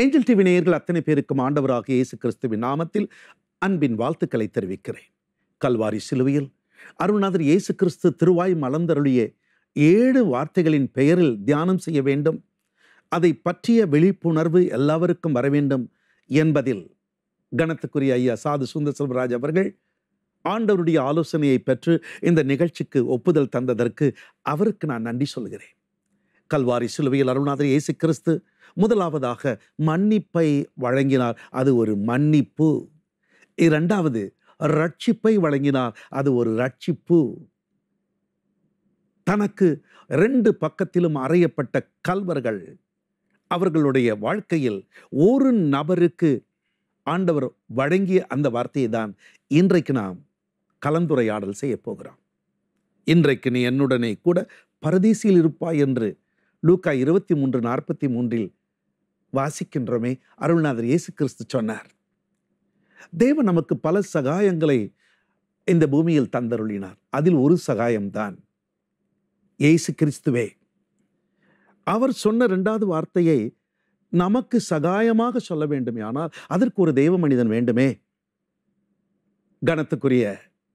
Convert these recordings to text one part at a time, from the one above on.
Angel TV நேயர்கள் அத்தனை பேருக்கும் ஆண்டவராக இயேசு கிறிஸ்துவின் நாமத்தில் அன்பின் வாழ்த்துக்களை தெரிவிக்கிறேன் கல்வாரி சிலுவையில் அருள்நாதர் இயேசு கிறிஸ்து திருவாய் மலர்ந்தருளிய ஏழு வார்த்தைகளின் பெயரில் தியானம் செய்ய வேண்டும் அதை பற்றிய விழிப்புணர்வு எல்லாருக்கும் வர வேண்டும் என்பதில் கணத்துக்குரிய ஐயா சாது சுந்தர் செல்வராஜ் அவர்கள் ஆண்டவருடைய ஆலோசனையை பெற்று இந்த நிகழ்ச்சிக்கு ஒப்புதல் தந்ததற்கு அவருக்கு நான் நன்றி சொல்கிறேன் கல்வாரி சிலுவையில் அருள்நாதர் இயேசு கிறிஸ்து முதலாவதாக மன்னிப்பை வழங்கினார் அது ஒரு மன்னிப்பு இரண்டாவது ரட்சிப்பை வழங்கினார் அது ஒரு ரட்சிப்பு தனக்கு ரெண்டு பக்கத்திலும் அறையப்பட்ட கல்வர்கள் அவர்களுடைய வாழ்க்கையில் ஒரு நபருக்கு ஆண்டவர் வழங்கிய அந்த வார்த்தையை தான் இன்றைக்கு நாம் கலந்துரையாடல் செய்ய போகிறோம் இன்றைக்கு நீ என்னுடனே கூட பரதேசியில் இருப்பாய் என்று லூக்கா இருபத்தி மூன்று நாற்பத்தி மூன்றில் வாசிக்கின்றோமே அருள்நாதர் இயேசு கிறிஸ்து சொன்னார் தேவன் நமக்கு பல சகாயங்களை இந்த பூமியில் தந்தருளினார் அதில் ஒரு சகாயம்தான் இயேசு கிறிஸ்துவே அவர் சொன்ன இரண்டாவது வார்த்தையை நமக்கு சகாயமாக சொல்ல வேண்டுமே ஆனால் அதற்கு ஒரு தெய்வ மனிதன் வேண்டுமே கணத்துக்குரிய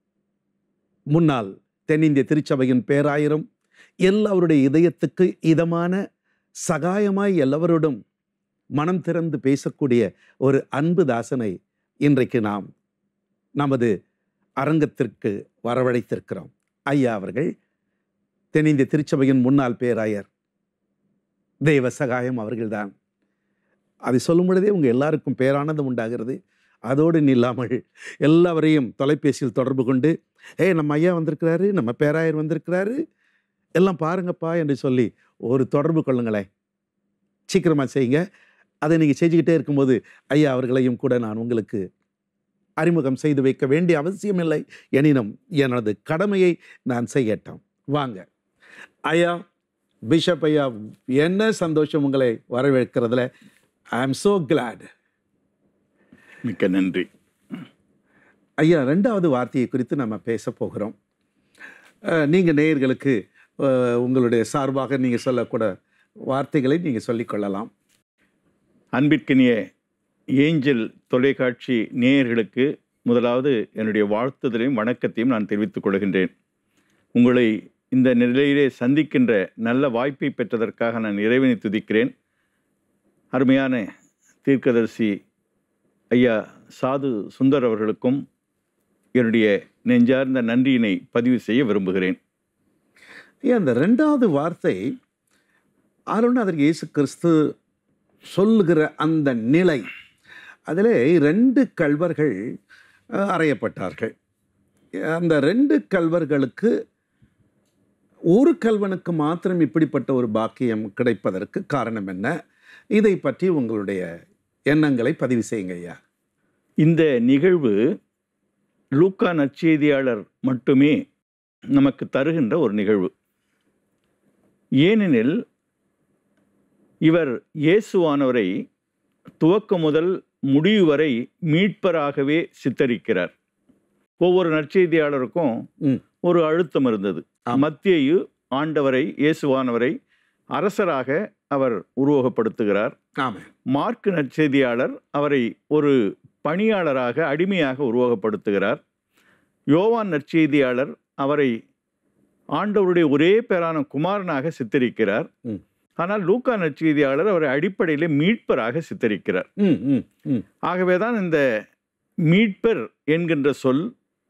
முன்னாள் தென்னிந்திய திருச்சபையின் பேராயிரம் எல்லாருடைய இதயத்துக்கு இதமான சகாயமாய் எல்லாவரோடும் மனம் திறந்து பேசக்கூடிய ஒரு அன்பு தாசனை இன்றைக்கு நாம் நமது அரங்கத்திற்கு வரவழைத்திருக்கிறோம் ஐயா அவர்கள் தென்னிந்திய திருச்சபையின் முன்னாள் பேராயர் தெய்வ சகாயம் அவர்கள்தான் அதை சொல்லும் பொழுதே உங்கள் எல்லாருக்கும் பேரானந்தம் உண்டாகிறது அதோடு நில்லாமல் எல்லாவரையும் தொலைபேசியில் தொடர்பு கொண்டு ஏய் நம்ம ஐயா வந்திருக்கிறாரு நம்ம பேராயர் வந்திருக்கிறாரு எல்லாம் பாருங்கப்பா என்று சொல்லி ஒரு தொடர்பு கொள்ளுங்களேன் சீக்கிரமாக செய்யுங்க அதை நீங்கள் செஞ்சுக்கிட்டே இருக்கும்போது ஐயா அவர்களையும் கூட நான் உங்களுக்கு அறிமுகம் செய்து வைக்க வேண்டிய அவசியமில்லை எனினும் எனது கடமையை நான் செய்யட்டோம் வாங்க ஐயா பிஷப் ஐயா என்ன சந்தோஷம் உங்களை வரவேற்கிறதுல ஐ ஆம் ஸோ கிளாட் மிக்க நன்றி ஐயா ரெண்டாவது வார்த்தையை குறித்து நம்ம பேச போகிறோம் நீங்கள் நேயர்களுக்கு அஹ், உங்களுடைய சார்பாக நீங்கள் சொல்லக்கூட வார்த்தைகளை நீங்கள் சொல்லிக்கொள்ளலாம் அன்பிற்கினிய ஏஞ்சல் தொலைக்காட்சி நேயர்களுக்கு முதலாவது என்னுடைய வாழ்த்துதலையும் வணக்கத்தையும் நான் தெரிவித்துக் கொள்கின்றேன் உங்களை இந்த நிலையிலே சந்திக்கின்ற நல்ல வாய்ப்பை பெற்றதற்காக நான் இறைவனை துதிக்கிறேன் அருமையான தீர்க்கதரிசி ஐயா சாது சுந்தர் அவர்களுக்கும் என்னுடைய நெஞ்சார்ந்த நன்றியினை பதிவு செய்ய விரும்புகிறேன் ஐயா அந்த ரெண்டாவது வார்த்தை அருணாதர் இயேசு கிறிஸ்து சொல்லுகிற அந்த நிலை அதில் ரெண்டு கல்வர்கள் அஹ், அறையப்பட்டார்கள் அந்த ரெண்டு கல்வர்களுக்கு ஒரு கல்வனுக்கு மாத்திரம் இப்படிப்பட்ட ஒரு பாக்கியம் கிடைப்பதற்கு காரணம் என்ன இதை பற்றி உங்களுடைய எண்ணங்களை பதிவு செய்யுங்க ஐயா இந்த நிகழ்வு லூக்கா நற்செய்தியாளர் மட்டுமே நமக்கு தருகின்ற ஒரு நிகழ்வு ஏனெனில் இவர் இயேசுவானவரை துவக்க முதல் முடிவு வரை மீட்பராகவே சித்தரிக்கிறார் ஒவ்வொரு நற்செய்தியாளருக்கும் ம். ஒரு அழுத்தம் இருந்தது ஆம். மத்தியு ஆண்டவரை இயேசுவானவரை அரசராக அவர் உருவகப்படுத்துகிறார் ஆமாம் மார்க் நற்செய்தியாளர் அவரை ஒரு பணியாளராக அடிமையாக உருவகப்படுத்துகிறார் யோவான் நற்செய்தியாளர் அவரை ஆண்டவருடைய ஒரே பேரான குமாரனாக சித்தரிக்கிறார் ம். ஆனால் லூக்கா நற்செய்தியாளர் அவரை அடிப்படையிலே மீட்பராக சித்தரிக்கிறார் ம் ம் ம் ஆகவேதான் இந்த மீட்பர் என்கின்ற சொல்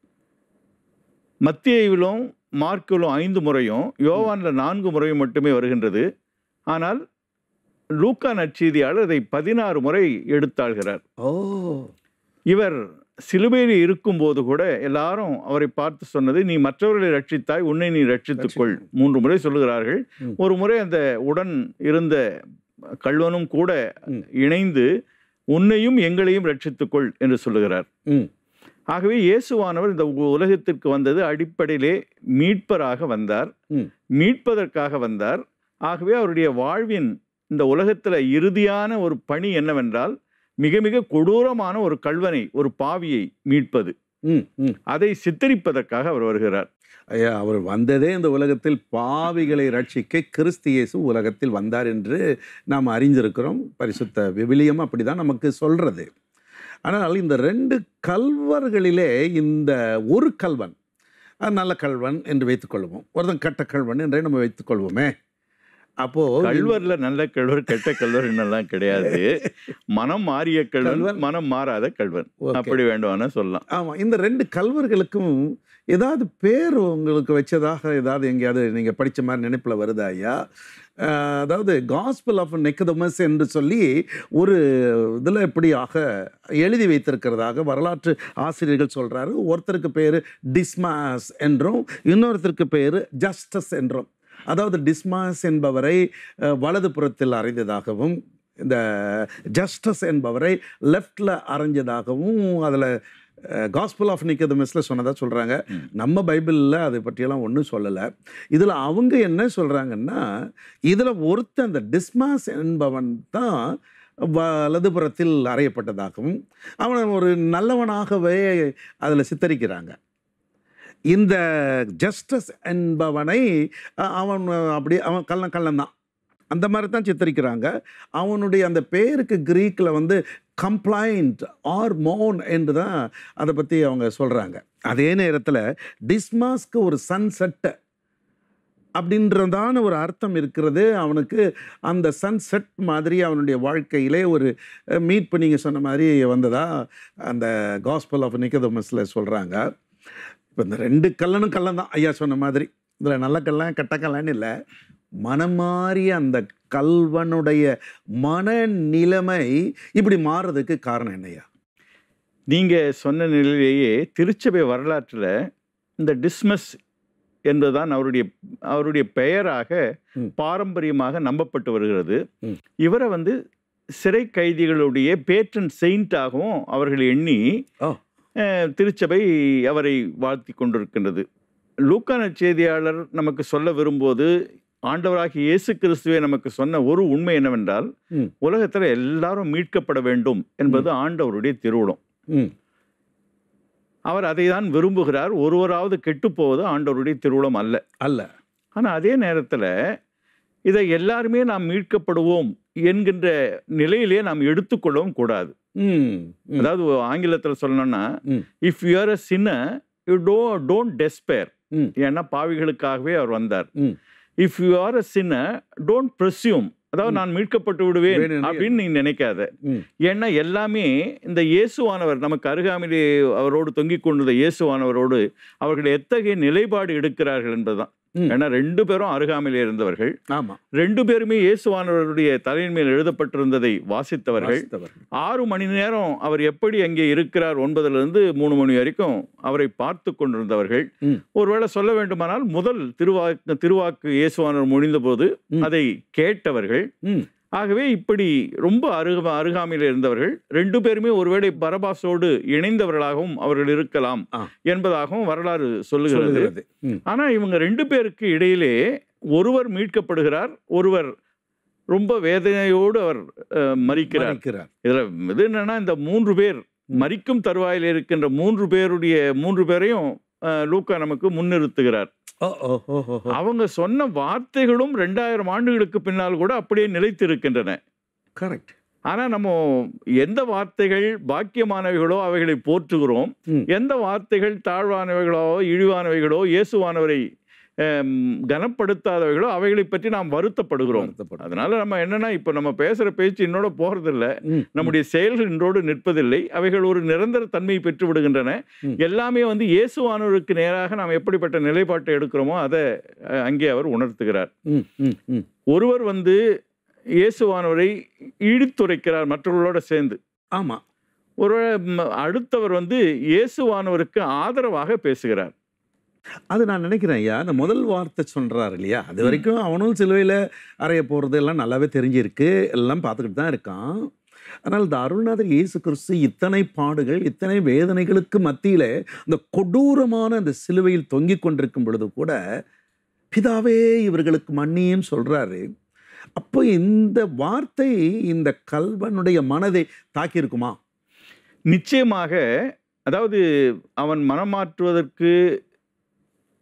மத்தியிலும் மார்க்கிலும் ஐந்து முறையும் யோவானில் நான்கு முறையும் மட்டுமே வருகின்றது ஆனால் லூக்கா நற்செய்தியாளர் இதை பதினாறு முறை எடுத்தாள்கிறார் ஓ இவர் சிலுவையில் இருக்கும்போது கூட எல்லாரும் அவரை பார்த்து சொன்னது நீ மற்றவர்களை ரட்சித்தாய் உன்னை நீ ரட்சித்துக்கொள் மூன்று முறை சொல்லுகிறார்கள் ம். ஒரு முறை அந்த உடன் இருந்த கல்வனும் கூட ம். இணைந்து உன்னையும் எங்களையும் ரட்சித்துக்கொள் என்று சொல்லுகிறார் ம் ஆகவே இயேசுவானவர் இந்த உ- உலகத்திற்கு வந்தது அடிப்படையிலே மீட்பராக வந்தார் ம். மீட்பதற்காக வந்தார் ஆகவே அவருடைய வாழ்வின் இந்த உலகத்தில் இறுதியான ஒரு பணி என்னவென்றால் மிக மிக கொடூரமான ஒரு கல்வனை ஒரு பாவியை மீட்பது ம் ம் அதை சித்தரிப்பதற்காக அவர் வருகிறார் ஐயா அவர் வந்ததே இந்த உலகத்தில் பாவிகளை ரட்சிக்க கிறிஸ்து இயேசு உலகத்தில் வந்தார் என்று நாம் அறிந்திருக்கிறோம் பரிசுத்த விவிலியம் அப்படி தான் நமக்கு சொல்கிறது ஆனால் இந்த ரெண்டு கல்வர்களிலே இந்த ஒரு கல்வன் அது நல்ல கல்வன் என்று வைத்துக்கொள்வோம் ஒருத்தன் கெட்ட கல்வன் என்றே நம்ம வைத்துக்கொள்வோமே அப்போ கல்வர்ல நல்ல கல்வர் கெட்ட கல்வர் என்னெல்லாம் கிடையாது மனம் மாறிய கல்வன் கல்வன். மனம் மாறாத கல்வன் Okay. அப்படி வேண்டுமானா சொல்லலாம் ஆமாம் இந்த ரெண்டு கல்வர்களுக்கும் ஏதாவது பேர் உங்களுக்கு வச்சதாக ஏதாவது எங்கேயாவது நீங்கள் படித்த மாதிரி நினைப்பில் வருதா ஐயா அஹ், அதாவது காஸ்பிள் ஆஃப் நெக்கதமஸ் என்று சொல்லி ஒரு இதில் இப்படியாக எழுதி வைத்திருக்கிறதாக வரலாற்று ஆசிரியர்கள் சொல்கிறாரு ஒருத்தருக்கு பேர் டிஸ்மாஸ் என்றும் இன்னொருத்தருக்கு பேர் ஜஸ்டஸ் என்றும் அதாவது டிஸ்மாஸ் என்பவரை அஹ், வலது புறத்தில் அறைந்ததாகவும் இந்த ஜஸ்டஸ் என்பவரை லெஃப்டில் அரைஞ்சதாகவும் அதில் காஸ்பிள் ஆஃப் நிக்கதமிஸில் சொன்னதாக சொல்கிறாங்க ம். நம்ம பைபிளில் அதை பற்றியெல்லாம் ஒன்றும் சொல்லலை இதில் அவங்க என்ன சொல்கிறாங்கன்னா இதில் ஒருத்தன் அந்த டிஸ்மாஸ் என்பவன் தான் வலதுபுறத்தில் அறையப்பட்டதாகவும் அவன் ஒரு நல்லவனாகவே அதில் சித்தரிக்கிறாங்க இந்த ஜஸ்டஸ் என்பவனை அ- அவன் அப்படி அவன் கள்ளன் கள்ளன் தான் அந்த மாதிரி தான் சித்தரிக்கிறாங்க அவனுடைய அந்த பேருக்கு கிரீக்கில் வந்து கம்ப்ளைண்ட் ஆர் மோன் என்று தான் அதை பற்றி அவங்க சொல்கிறாங்க அதே நேரத்தில் டிஸ்மாஸ்க்கு ஒரு சன்செட் அப்படின்றதான ஒரு அர்த்தம் இருக்கிறது அவனுக்கு அந்த சன்செட் மாதிரி அவனுடைய வாழ்க்கையிலே ஒரு மீட் பண்ணி நீங்கள் சொன்ன மாதிரி வந்ததா அந்த காஸ்பல் ஆஃப் நிக்கதமஸில் சொல்கிறாங்க இப்போ இந்த ரெண்டு கல்லனும் கள்ளன் தான் ஐயா சொன்ன மாதிரி இதில் நல்ல கல்லன் கெட்ட கல்லன்னு இல்லை மனம் மாறிய அந்த கல்வனுடைய மனநிலைமை இப்படி மாறுறதுக்கு காரணம் என்னையா நீங்க சொன்ன நிலையிலேயே திருச்சபை வரலாற்றுல இந்த டிஸ்மஸ் என்பதுதான் அவருடைய அவருடைய பெயராக ம். பாரம்பரியமாக நம்பப்பட்டு வருகிறது ம். இவரை வந்து சிறை கைதிகளுடைய பேட்ரன் செயின்ட்டாகவும் அவர்கள் எண்ணி ஓ. அஹ், திருச்சபை அவரை வாழ்த்தி கொண்டிருக்கின்றது லூக்கான செய்தியாளர் நமக்கு சொல்ல விரும்போது ஆண்டவராகிய இயேசு கிறிஸ்துவே நமக்கு சொன்ன ஒரு உண்மை என்னவென்றால் ம். உலகத்தில் எல்லாரும் மீட்கப்பட வேண்டும் என்பது ஆண்டவருடைய திருவுளம் ம் அவர் அதை தான் விரும்புகிறார் ஒருவராவது கெட்டுப்போவது ஆண்டவருடைய திருவுளம் அல்ல அல்ல ஆனால் அதே நேரத்தில் இதை எல்லாருமே நாம் மீட்கப்படுவோம் என்கின்ற நிலையிலே நாம் எடுத்துக்கொள்ளவும் கூடாது ம் ம். அதாவது ஆங்கிலத்தில் சொல்லணும்னா ம். இஃப் யூ ஆர் அ சின்ன யூ டோ டோன்ட் டெஸ்பேர் ம். ஏன்னா பாவிகளுக்காகவே அவர் வந்தார் ம். இஃப் யூ ஆர் அ சின்ன டோன்ட் ப்ரெஸ்யூம் அதாவது ம். நான் மீட்கப்பட்டு விடுவேன் வேணும் என்று அப்படின்னு நீ நினைக்காத ம். ஏன்னா எல்லாமே இந்த இயேசுவானவர் நமக்கு அருகாமையிலே அவரோடு தொங்கிக் கொண்டிருந்த இயேசுவானவரோடு அவர்கள் எத்தகைய நிலைப்பாடு எடுக்கிறார்கள் என்பதுதான் ம். ஏன்னா ரெண்டு பேரும் அருகாமையிலே இருந்தவர்கள் ஆமா ரெண்டு பேருமே இயேசுவானவருடைய தலையின் மேல் எழுதப்பட்டிருந்ததை வாசித்தவர்கள் வாசித்தவர்கள். ஆறு மணி நேரம் அவர் எப்படி அங்கே இருக்கிறார் ஒன்பதுலேருந்து மூணு மணி வரைக்கும் அவரை பார்த்து கொண்டிருந்தவர்கள் ம். ஒருவேளை சொல்ல வேண்டுமானால் முதல் திருவாக்கு திருவாக்கு இயேசுவானவர் முடிந்தபோது ம். அதை கேட்டவர்கள் ம். ஆகவே இப்படி ரொம்ப அருக அருகாமையில் இருந்தவர்கள் ரெண்டு பேருமே ஒருவேளை பரபாசோடு இணைந்தவர்களாகவும் அவர்கள் இருக்கலாம் ஆ. என்பதாகவும் வரலாறு சொல்லுகிறது சொல்லுகிறது ம். ஆனா இவங்க ரெண்டு பேருக்கு இடையிலே ஒருவர் மீட்கப்படுகிறார் ஒருவர் ரொம்ப வேதனையோடு அவர் அஹ், மரிக்கிறார் மறிக்கிறார் இதுல இது என்னன்னா இந்த மூன்று பேர் மரிக்கும் தருவாயில் இருக்கின்ற மூன்று பேருடைய மூன்று பேரையும் அஹ், லூக்கா நமக்கு முன்னிறுத்துகிறார் ஓ ஓ ஓ ஓ, ஓ. அவங்க சொன்ன வார்த்தைகளும் ரெண்டாயிரம் ஆண்டுகளுக்கு பின்னால் கூட அப்படியே நிலைத்து இருக்கின்றன கரெக்ட் ஆனா நம்ம எந்த வார்த்தைகள் பாக்கியமானவைகளோ அவைகளை போற்றுகிறோம் ம். எந்த வார்த்தைகள் தாழ்வானவைகளோ இழிவானவைகளோ இயேசுவானவரை அம், கனப்படுத்தாதவைகளோ அவைகளை பற்றி நாம் வருத்தப்படுகிறோம் வருத்தப்படும். அதனால நம்ம என்னன்னா இப்போ நம்ம பேசுற பேச்சு இன்னோட போறதில்ல ம். நம்முடைய செயல்கள் இன்றோடு நிற்பதில்லை அவைகள் ஒரு நிரந்தர தன்மையை பெற்று விடுகின்றன ம். எல்லாமே வந்து இயேசுவானவருக்கு நேராக நாம் எப்படிப்பட்ட நிலைப்பாட்டை எடுக்கிறோமோ அதை அஹ், அங்கே அவர் உணர்த்துகிறார் ம், ம், ம். ஒருவர் வந்து இயேசுவானவரை இடித்துரைக்கிறார் மற்றவர்களோட சேர்ந்து ஆமா ஒரு ம், அடுத்தவர் வந்து இயேசுவானவருக்கு ஆதரவாக பேசுகிறார் அது நான் நினைக்கிறேன் ஐயா அந்த முதல் வார்த்தை சொல்றாரு இல்லையா அது வரைக்கும் அவனும் சிலுவையில் அறைய போகிறது எல்லாம் நல்லாவே தெரிஞ்சிருக்கு எல்லாம் பார்த்துக்கிட்டு தான் இருக்கான் ஆனால் இந்த அருள்நாதர் இயேசு கிறிஸ்து இத்தனை பாடுகள் இத்தனை வேதனைகளுக்கு மத்தியில் இந்த கொடூரமான அந்த சிலுவையில் தொங்கிக் கொண்டிருக்கும் பொழுது கூட பிதாவே இவர்களுக்கு மன்னியும் சொல்றாரு அப்போ இந்த வார்த்தை இந்த கல்வனுடைய மனதை தாக்கியிருக்குமா நிச்சயமாக அதாவது அவன் மனம் மாற்றுவதற்கு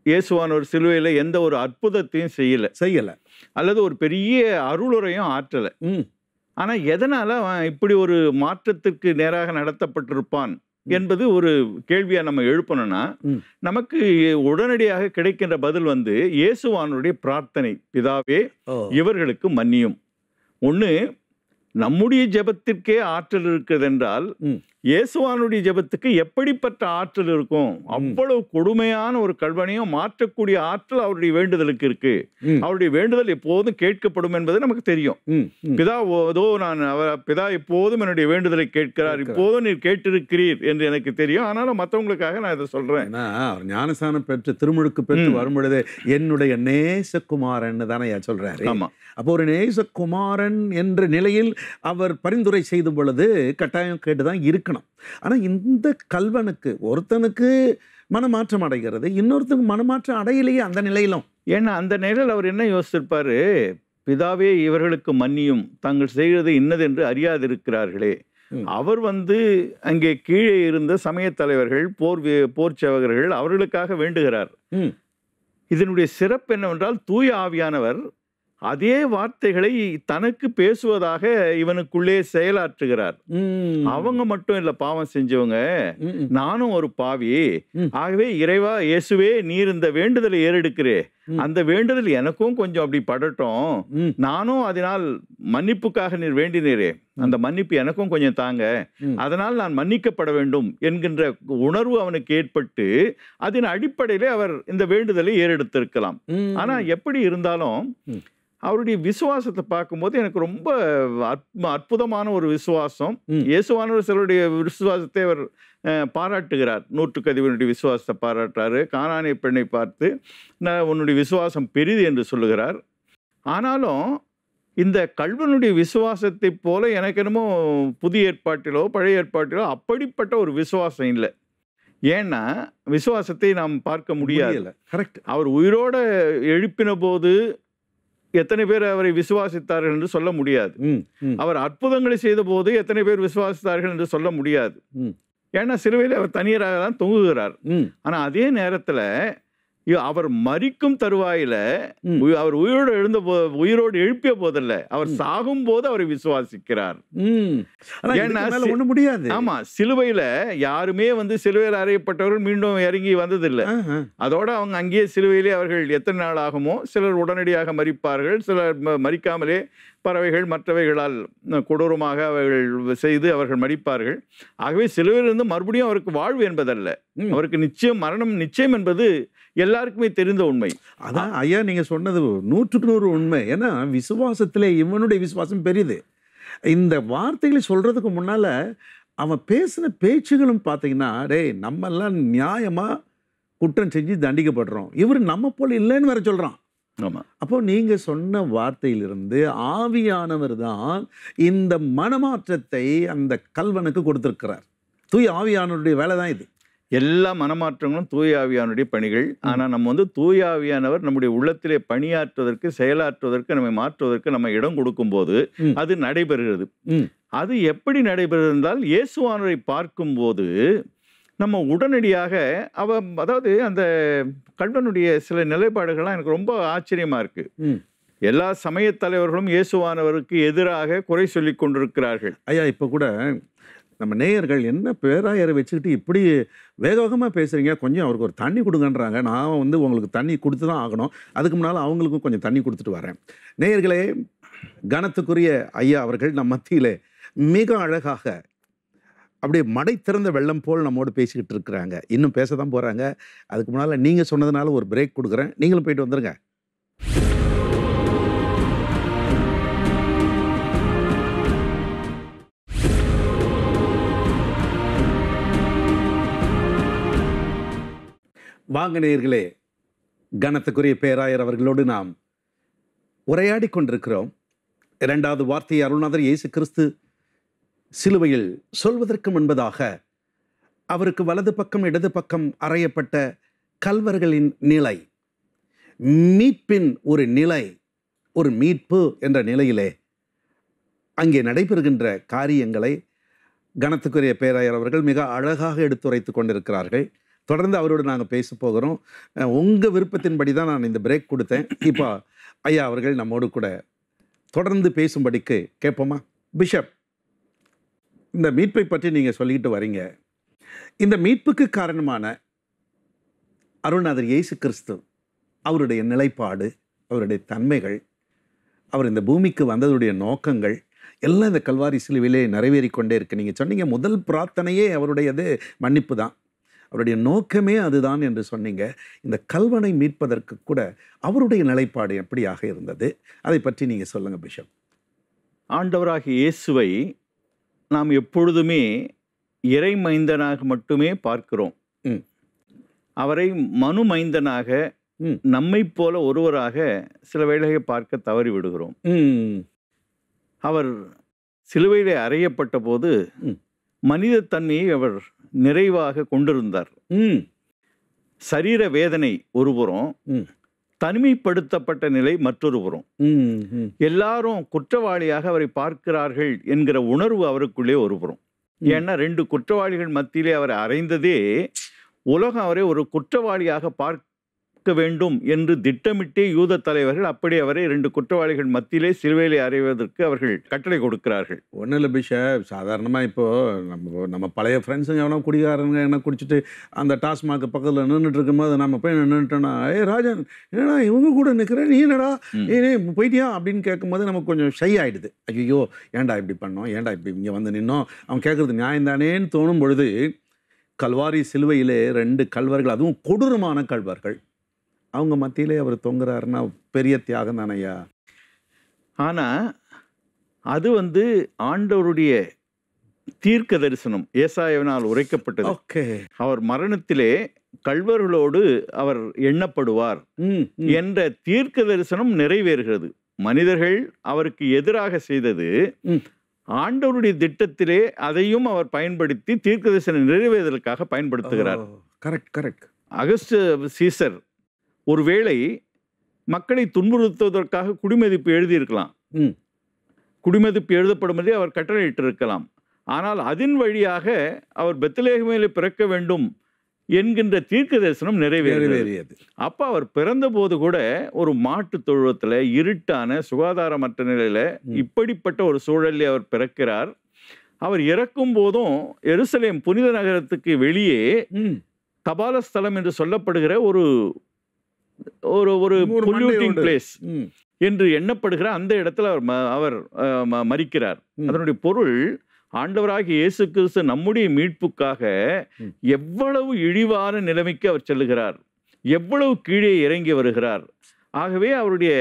இயேசுவானவர் சிலுவையில் எந்த ஒரு அற்புதத்தையும் செய்யல செய்யல அல்லது ஒரு பெரிய அருளுரையும் ஆற்றல ம் ஆனா எதனால அவன் இப்படி ஒரு மாற்றத்திற்கு நேராக நடத்தப்பட்டிருப்பான் ம். என்பது ஒரு கேள்வியா நம்ம எழுப்பணும்னா ம். நமக்கு உடனடியாக கிடைக்கின்ற பதில் வந்து இயேசுவானுடைய பிரார்த்தனை பிதாவே ஓ இவர்களுக்கு மன்னியும் ஒன்று நம்முடைய ஜெபத்திற்கே ஆற்றல் இருக்கிறது என்றால் ம். இயேசுவானுடைய ஜெபத்துக்கு எப்படிப்பட்ட ஆற்றல் இருக்கும் அவ்வளவு கொடுமையான ஒரு கல்வனையும் மாற்றக்கூடிய ஆற்றல் அவருடைய வேண்டுதலுக்கு இருக்கு ம். அவருடைய வேண்டுதல் எப்போதும் கேட்கப்படும் என்பது நமக்கு தெரியும் ம் ம் பிதா ஓதோ நான் அவர் பிதா எப்போதும் என்னுடைய வேண்டுதலை கேட்கிறார் கேட்கிறார். இப்போதும் நீர் கேட்டிருக்கிறீர் என்று எனக்கு தெரியும் ஆனாலும் மற்றவங்களுக்காக நான் இதை சொல்றேன் ஏன்னா அவர் ஞானஸ்தானம் பெற்று திருமுழுக்கு பெற்று ம். வரும் பொழுது என்னுடைய நேசகுமாரன் தானே சொல்றாரு ஆமா அப்போ ஒரு நேசகுமாரன் என்ற நிலையில் அவர் பரிந்துரை செய்த பொழுது கட்டாயம் கேட்டுதான் இருக்கணும் ஆனா இந்த கல்வனுக்கு ஒருத்தனுக்கு மனமாற்றம் அடைகிறது இன்னொருத்தனுக்கு மனமாற்றம் அடையலையே அந்த நிலையிலும் ஏன்னா அந்த நேரில் அவர் என்ன யோசிச்சிருப்பாரு பிதாவே இவர்களுக்கு மன்னியும் தாங்கள் செய்கிறது இன்னதென்று அறியாதிருக்கிறார்களே ம். அவர் வந்து அங்கே கீழே இருந்த சமயத் தலைவர்கள் போர் வி- போர் சேவகர்கள் அவர்களுக்காக வேண்டுகிறார் ம். இதனுடைய சிறப்பு என்னவென்றால் தூய ஆவியானவர் அதே வார்த்தைகளை தனக்கு பேசுவதாக இவனுக்குள்ளே செயலாற்றுகிறார் ம். அவங்க மட்டும் இல்ல பாவம் செஞ்சவங்க ம், ம். நானும் ஒரு பாவி ம். ஆகவே இறைவா இயேசுவே நீர் இந்த வேண்டுதலை ஏறெடுக்கிறே ம். அந்த வேண்டுதல் எனக்கும் கொஞ்சம் அப்படி படட்டும் ம். நானும் அதனால் மன்னிப்புக்காக நீர் வேண்டினீரே அந்த மன்னிப்பு எனக்கும் கொஞ்சம் தாங்க ம். அதனால் நான் மன்னிக்கப்பட வேண்டும் என்கின்ற உணர்வு அவனுக்கு ஏற்பட்டு அதன் அடிப்படையிலே அவர் இந்த வேண்டுதலை ஏறெடுத்திருக்கலாம் ம். ஆனா எப்படி இருந்தாலும் ம். அவருடைய விசுவாசத்தை பார்க்கும்போது எனக்கு ரொம்ப அற்ப- அற்புதமான ஒரு விசுவாசம் ம். இயேசுவானவர் சிலருடைய விசுவாசத்தை அவர் அஹ், பாராட்டுகிறார் நூற்றுக்கு அதிபனுடைய விசுவாசத்தை பாராட்டுறாரு கானானிய பெண்ணை பார்த்து நான் உன்னுடைய விசுவாசம் பெரிது என்று சொல்லுகிறார் ஆனாலும் இந்த கல்வனுடைய விசுவாசத்தைப் போல எனக்கு என்னமோ புதிய ஏற்பாட்டிலோ பழைய ஏற்பாட்டிலோ அப்படிப்பட்ட ஒரு விசுவாசம் இல்லை ஏன்னா விசுவாசத்தை நாம் பார்க்க முடியாது முடியல கரெக்ட் அவர் உயிரோட எழுப்பின போது எத்தனை பேர் அவரை விசுவாசித்தார்கள் என்று சொல்ல முடியாது ம் ம் அவர் அற்புதங்களை செய்த போது எத்தனை பேர் விசுவாசித்தார்கள் என்று சொல்ல முடியாது ம். ஏன்னா சிலுவையில் அவர் தனியராக தான் தொங்குகிறார் ம் ஆனா அதே நேரத்துல இ- அவர் மரிக்கும் தருவாயில ம். உயி- அவர் உயிரோடு எழுந்த போ உயிரோடு எழுப்பிய போதல்ல அவர் ம். சாகும் போது அவரை விசுவாசிக்கிறார் ம் ஆனா ஏன்னா இதுக்கு மேல சி- ஒண்ணும் முடியாது ஆமா சிலுவையில யாருமே வந்து சிலுவையில் அறையப்பட்டவர்கள் மீண்டும் இறங்கி வந்ததில்லை ஆஹா. அதோட அவங்க அங்கேயே சிலுவையிலே அவர்கள் எத்தனை நாள் ஆகுமோ சிலர் உடனடியாக மரிப்பார்கள் சிலர் ம- மரிக்காமலே பறவைகள் மற்றவைகளால் அஹ், கொடூரமாக அவர்கள் செய்து அவர்கள் மடிப்பார்கள் ஆகவே சிலுவையிலிருந்து மறுபடியும் அவருக்கு வாழ்வு என்பதல்ல ம். அவருக்கு நிச்சயம் மரணம் நிச்சயம் என்பது எல்லாருக்குமே தெரிந்த உண்மை அதான் ஐயா நீங்க சொன்னது நூற்றுக்கு நூறு உண்மை ஏன்னா விசுவாசத்திலே இவனுடைய விசுவாசம் பெரியது இந்த வார்த்தைகளை சொல்றதுக்கு முன்னால அவன் பேசின பேச்சுகளும் பார்த்தீங்கன்னா டேய் நம்ம எல்லாம் நியாயமா குற்றம் செஞ்சு தண்டிக்கப்படுறோம் இவர் நம்ம போல இல்லைன்னு வேற சொல்றான் ஆமா அப்போ நீங்க சொன்ன வார்த்தையிலிருந்து ஆவியானவர் தான் இந்த மனமாற்றத்தை அந்த கல்வனுக்கு கொடுத்திருக்கிறார் தூய் ஆவியானவருடைய வேலை தான் இது எல்லா மனமாற்றங்களும் தூய ஆவியானுடைய பணிகள் ஆனா நம்ம வந்து தூய ஆவியானவர் நம்முடைய உள்ளத்திலே பணியாற்றுவதற்கு செயலாற்றுவதற்கு நம்மை மாற்றுவதற்கு நம்ம இடம் கொடுக்கும்போது ம். அது நடைபெறுகிறது ம். அது எப்படி நடைபெறுகிறது என்றால் இயேசுவானவரை பார்க்கும்போது நம்ம உடனடியாக அவ அதாவது அந்த கல்வனுடைய சில நிலைப்பாடுகள்லாம் எனக்கு ரொம்ப ஆச்சரியமா இருக்கு ம். எல்லா சமயத் தலைவர்களும் இயேசுவானவருக்கு எதிராக குறை சொல்லிக் கொண்டிருக்கிறார்கள் ஐயா இப்போ கூட நம்ம நேயர்கள் என்ன பேராயரை வச்சுக்கிட்டு இப்படி வேக வேகமாக பேசுகிறீங்க கொஞ்சம் அவருக்கு ஒரு தண்ணி கொடுங்கன்றாங்க நான் வந்து உங்களுக்கு தண்ணி கொடுத்து தான் ஆகணும் அதுக்கு முன்னால் அவங்களுக்கும் கொஞ்சம் தண்ணி கொடுத்துட்டு வரேன் நேயர்களே கனத்துக்குரிய ஐயா அவர்கள் நம் மத்தியிலே மிக அழகாக அப்படியே மடை திறந்த வெள்ளம் போல் நம்மோடு பேசிக்கிட்டு இருக்கிறாங்க இன்னும் பேச தான் போகிறாங்க அதுக்கு முன்னால் நீங்கள் சொன்னதுனால ஒரு பிரேக் கொடுக்குறேன் நீங்களும் போயிட்டு வந்துருங்க வாங்க நேயர்களே கனத்துக்குரிய பேராயர் அவர்களோடு நாம் உரையாடி கொண்டிருக்கிறோம் இரண்டாவது வார்த்தையை அருள்நாதர் இயேசு கிறிஸ்து சிலுவையில் சொல்வதற்கு முன்பதாக அவருக்கு வலது பக்கம் இடது பக்கம் அறையப்பட்ட கல்வர்களின் நிலை மீட்பின் ஒரு நிலை ஒரு மீட்பு என்ற நிலையிலே அங்கே நடைபெறுகின்ற காரியங்களை கனத்துக்குரிய பேராயர் அவர்கள் மிக அழகாக எடுத்துரைத்து கொண்டிருக்கிறார்கள் தொடர்ந்து அவரோடு நாங்கள் பேச போகிறோம் அஹ், உங்க விருப்பத்தின்படி தான் நான் இந்த பிரேக் கொடுத்தேன் இப்போ ஐயா அவர்கள் நம்மோடு கூட தொடர்ந்து பேசும்படிக்கு கேட்போமா பிஷப் இந்த மீட்பை பற்றி நீங்கள் சொல்லிக்கிட்டு வரீங்க இந்த மீட்புக்கு காரணமான அருள்நாதர் இயேசு கிறிஸ்து அவருடைய நிலைப்பாடு அவருடைய தன்மைகள் அவர் இந்த பூமிக்கு வந்ததுடைய நோக்கங்கள் எல்லாம் இந்த கல்வாரி சிலுவிலே நிறைவேறி கொண்டே இருக்கு நீங்கள் சொன்னீங்க முதல் பிரார்த்தனையே அவருடையது மன்னிப்பு தான் அவருடைய நோக்கமே அதுதான் என்று சொன்னீங்க இந்த கல்வனை மீட்பதற்கு கூட அவருடைய நிலைப்பாடு எப்படியாக இருந்தது அதை பற்றி நீங்கள் சொல்லுங்க பிஷப் ஆண்டவராகிய இயேசுவை நாம் எப்பொழுதுமே இறைமைந்தனாக மட்டுமே பார்க்கிறோம் ம். அவரை மனுமைந்தனாக ம். நம்மைப் போல ஒருவராக சில வேளைகளை பார்க்க தவறி விடுகிறோம் ம் அவர் சிலுவையிலே அறையப்பட்ட போது ம். மனித தன்மையை அவர் நிறைவாக கொண்டிருந்தார் ம் சரீர வேதனை ஒருபுறம் ம். தனிமைப்படுத்தப்பட்ட நிலை மற்றொரு புறம் ம் ம் எல்லாரும் குற்றவாளியாக அவரை பார்க்கிறார்கள் என்கிற உணர்வு அவருக்குள்ளே ஒரு புறம் ம். ஏன்னா ரெண்டு குற்றவாளிகள் மத்தியிலே அவரை அறைந்ததே உலகம் அவரை ஒரு குற்றவாளியாக பார்க்க வேண்டும் என்று திட்டமிட்டே யூத தலைவர்கள் அப்படி அவரை ரெண்டு குற்றவாளிகள் மத்தியிலே சிலுவையிலே அறைவதற்கு அவர்கள் கட்டளை கொடுக்கிறார்கள் ஒன்றும் இல்லை பிஷப் சாதாரணமாக இப்போது நம்ம நம்ம பழைய ஃப்ரெண்ட்ஸுங்க எவனோ குடிகாரங்க என்ன குடிச்சிட்டு அந்த டாஸ்மாக் பக்கத்தில் நின்றுட்டு இருக்கும்போது நம்ம போய் நின்றுட்டோன்னா ஏ ராஜன் என்னடா இவங்க கூட நிற்கிற நீ என்னடா ம். ஏ ஏய், போயிட்டியா அப்படின்னு கேட்கும்போது நமக்கு கொஞ்சம் ஷை ஆயிடுது ஐயோ ஏன்டா இப்படி பண்ணோம் ஏன்டா இப்படி இங்கே வந்து நின்னோம் அவன் கேட்குறது நியாயம்தானேன்னு தோணும் பொழுது கல்வாரி சிலுவையிலே ரெண்டு கல்வர்கள் அதுவும் கொடூரமான கல்வர்கள் அவங்க மத்தியிலே அவர் தொங்குறாருன்னா பெரிய தியாகம் தானையா ஆனா அது வந்து ஆண்டவருடைய தீர்க்க தரிசனம் ஏசாயவனால் உரைக்கப்பட்டது ஓகே அவர் மரணத்திலே கள்வர்களோடு அவர் எண்ணப்படுவார் ம் ம். என்ற தீர்க்க தரிசனம் நிறைவேறுகிறது மனிதர்கள் அவருக்கு எதிராக செய்தது ம். ஆண்டவருடைய திட்டத்திலே அதையும் அவர் பயன்படுத்தி தீர்க்க தரிசனம் நிறைவேறுவதற்காக பயன்படுத்துகிறார் கரெக்ட் கரெக்ட் அகஸ்ட் சீசர் ஒருவேளை மக்களை துன்புறுத்துவதற்காக குடிமதிப்பு எழுதியிருக்கலாம் ம். குடிமதிப்பு எழுதப்படும்படி அவர் கட்டளையிட்டிருக்கலாம் ஆனால் அதன் வழியாக அவர் பெத்தலேகமேலே பிறக்க வேண்டும் என்கின்ற தீர்க்க தரிசனம் நிறைவேறியது நிறைவேறியது அப்ப அவர் பிறந்தபோது கூட ஒரு மாட்டு தொழுவத்துல இருட்டான சுகாதாரமற்ற நிலையில ம். இப்படிப்பட்ட ஒரு சூழலில் அவர் பிறக்கிறார் அவர் இறக்கும் போதும் எருசலேம் புனித நகரத்துக்கு வெளியே ம் தபாலஸ்தலம் என்று சொல்லப்படுகிற ஒரு ஒரு ஒரு ஒரு பொல்யூட்டிங் மண்டையோடு. பிளேஸ் ம் என்று எண்ணப்படுகிற அந்த இடத்துல அவர் ம- அவர் அஹ், ம- மரிக்கிறார் ம். அதனுடைய பொருள் ஆண்டவராகிய இயேசு கிறிஸ்து நம்முடைய மீட்புக்காக ம். எவ்வளவு இழிவான நிலைமைக்கு அவர் செல்லுகிறார் எவ்வளவு கீழே இறங்கி வருகிறார் ஆகவே அவருடைய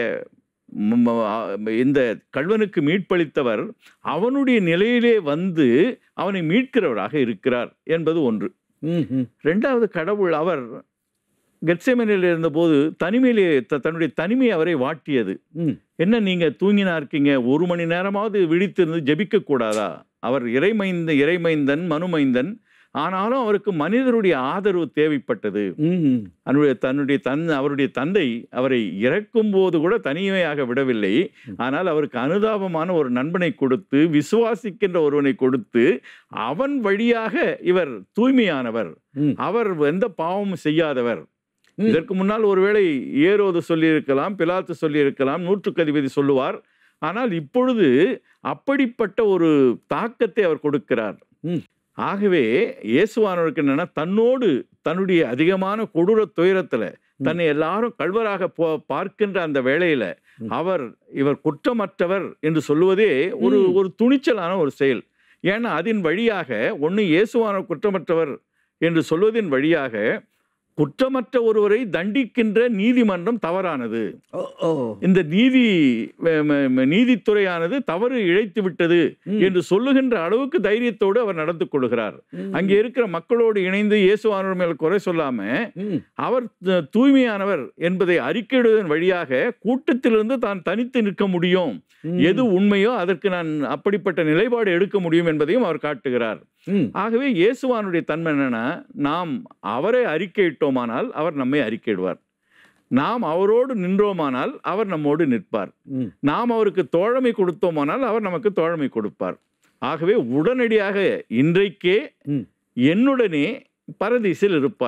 ம- ம- ஆ- இந்த கல்வனுக்கு மீட்பளித்தவர் அவனுடைய நிலையிலே வந்து அவனை மீட்கிறவராக இருக்கிறார் என்பது ஒன்று ம் ம் ரெண்டாவது கடவுள் அவர் கெட்செமனில் இருந்தபோது தனிமையிலே த- தன்னுடைய தனிமை அவரை வாட்டியது ம் என்ன நீங்க தூங்கினா இருக்கீங்க ஒரு மணி நேரமாவது விழித்திருந்து ஜெபிக்க கூடாதா அவர் இறைமைந்த இறைமைந்தன் மனுமைந்தன் ஆனாலும் அவருக்கு மனிதருடைய ஆதரவு தேவைப்பட்டது ம் அவருடைய தன்னுடைய தன் அவருடைய தந்தை அவரை இறக்கும் போது கூட தனிமையாக விடவில்லை ஆனால் அவருக்கு அனுதாபமான ஒரு நண்பனை கொடுத்து விசுவாசிக்கின்ற ஒருவனை கொடுத்து அவன் வழியாக இவர் தூய்மையானவர் ம். அவர் எந்த பாவமும் செய்யாதவர் ம். இதற்கு முன்னால் ஒருவேளை ஏரோது சொல்லியிருக்கலாம் பிலாத்து சொல்லியிருக்கலாம் நூற்றுக்கதிபதி சொல்லுவார் ஆனால் இப்பொழுது அப்படிப்பட்ட ஒரு தாக்கத்தை அவர் கொடுக்கிறார் ம். ஆகவே இயேசுவானவருக்கு என்னன்னா தன்னோடு தன்னுடைய அதிகமான கொடூர துயரத்துல தன்னை எல்லாரும் கள்வராக போ பார்க்கின்ற அந்த வேளையில ம். அவர் இவர் குற்றமற்றவர் என்று சொல்லுவதே ஒரு ம். ஒரு துணிச்சலான ஒரு செயல் ஏன்னா அதன் வழியாக ஒன்று இயேசுவான குற்றமற்றவர் என்று சொல்வதின் வழியாக குற்றமற்ற ஒருவரை தண்டிக்கின்ற நீதிமன்றம் தவறானது ஓ ஓ இந்த நீதி ம- ம- ம- நீதித்துறையானது தவறு இழைத்து விட்டது ம். என்று சொல்லுகின்ற அளவுக்கு தைரியத்தோடு அவர் நடந்து கொள்கிறார் ம். அங்கே இருக்கிற மக்களோடு இணைந்து இயேசுவானவர் மேல் குறை சொல்லாம ம் அவர் த- தூய்மையானவர் என்பதை அறிக்கையிடுவதன் வழியாக கூட்டத்திலிருந்து தான் தனித்து நிற்க முடியும் ம். எது உண்மையோ அதற்கு நான் அப்படிப்பட்ட நிலைப்பாடு எடுக்க முடியும் என்பதையும் அவர் காட்டுகிறார் ம் ஆகவே இயேசுவானுடைய தன்மை என்னன்னா நாம் அவரை அறிக்கையிட்டோமானால் அவர் நம்மை அறிக்கையிடுவார் நாம் அவரோடு நின்றோமானால் அவர் நம்மோடு நிற்பார் ம் நாம் அவருக்கு தோழமை கொடுத்தோமானால் அவர் நமக்கு தோழமை கொடுப்பார் ஆகவே உடனடியாக இன்றைக்கே ம். என்னுடனே பரதீசில் இருப்பாய்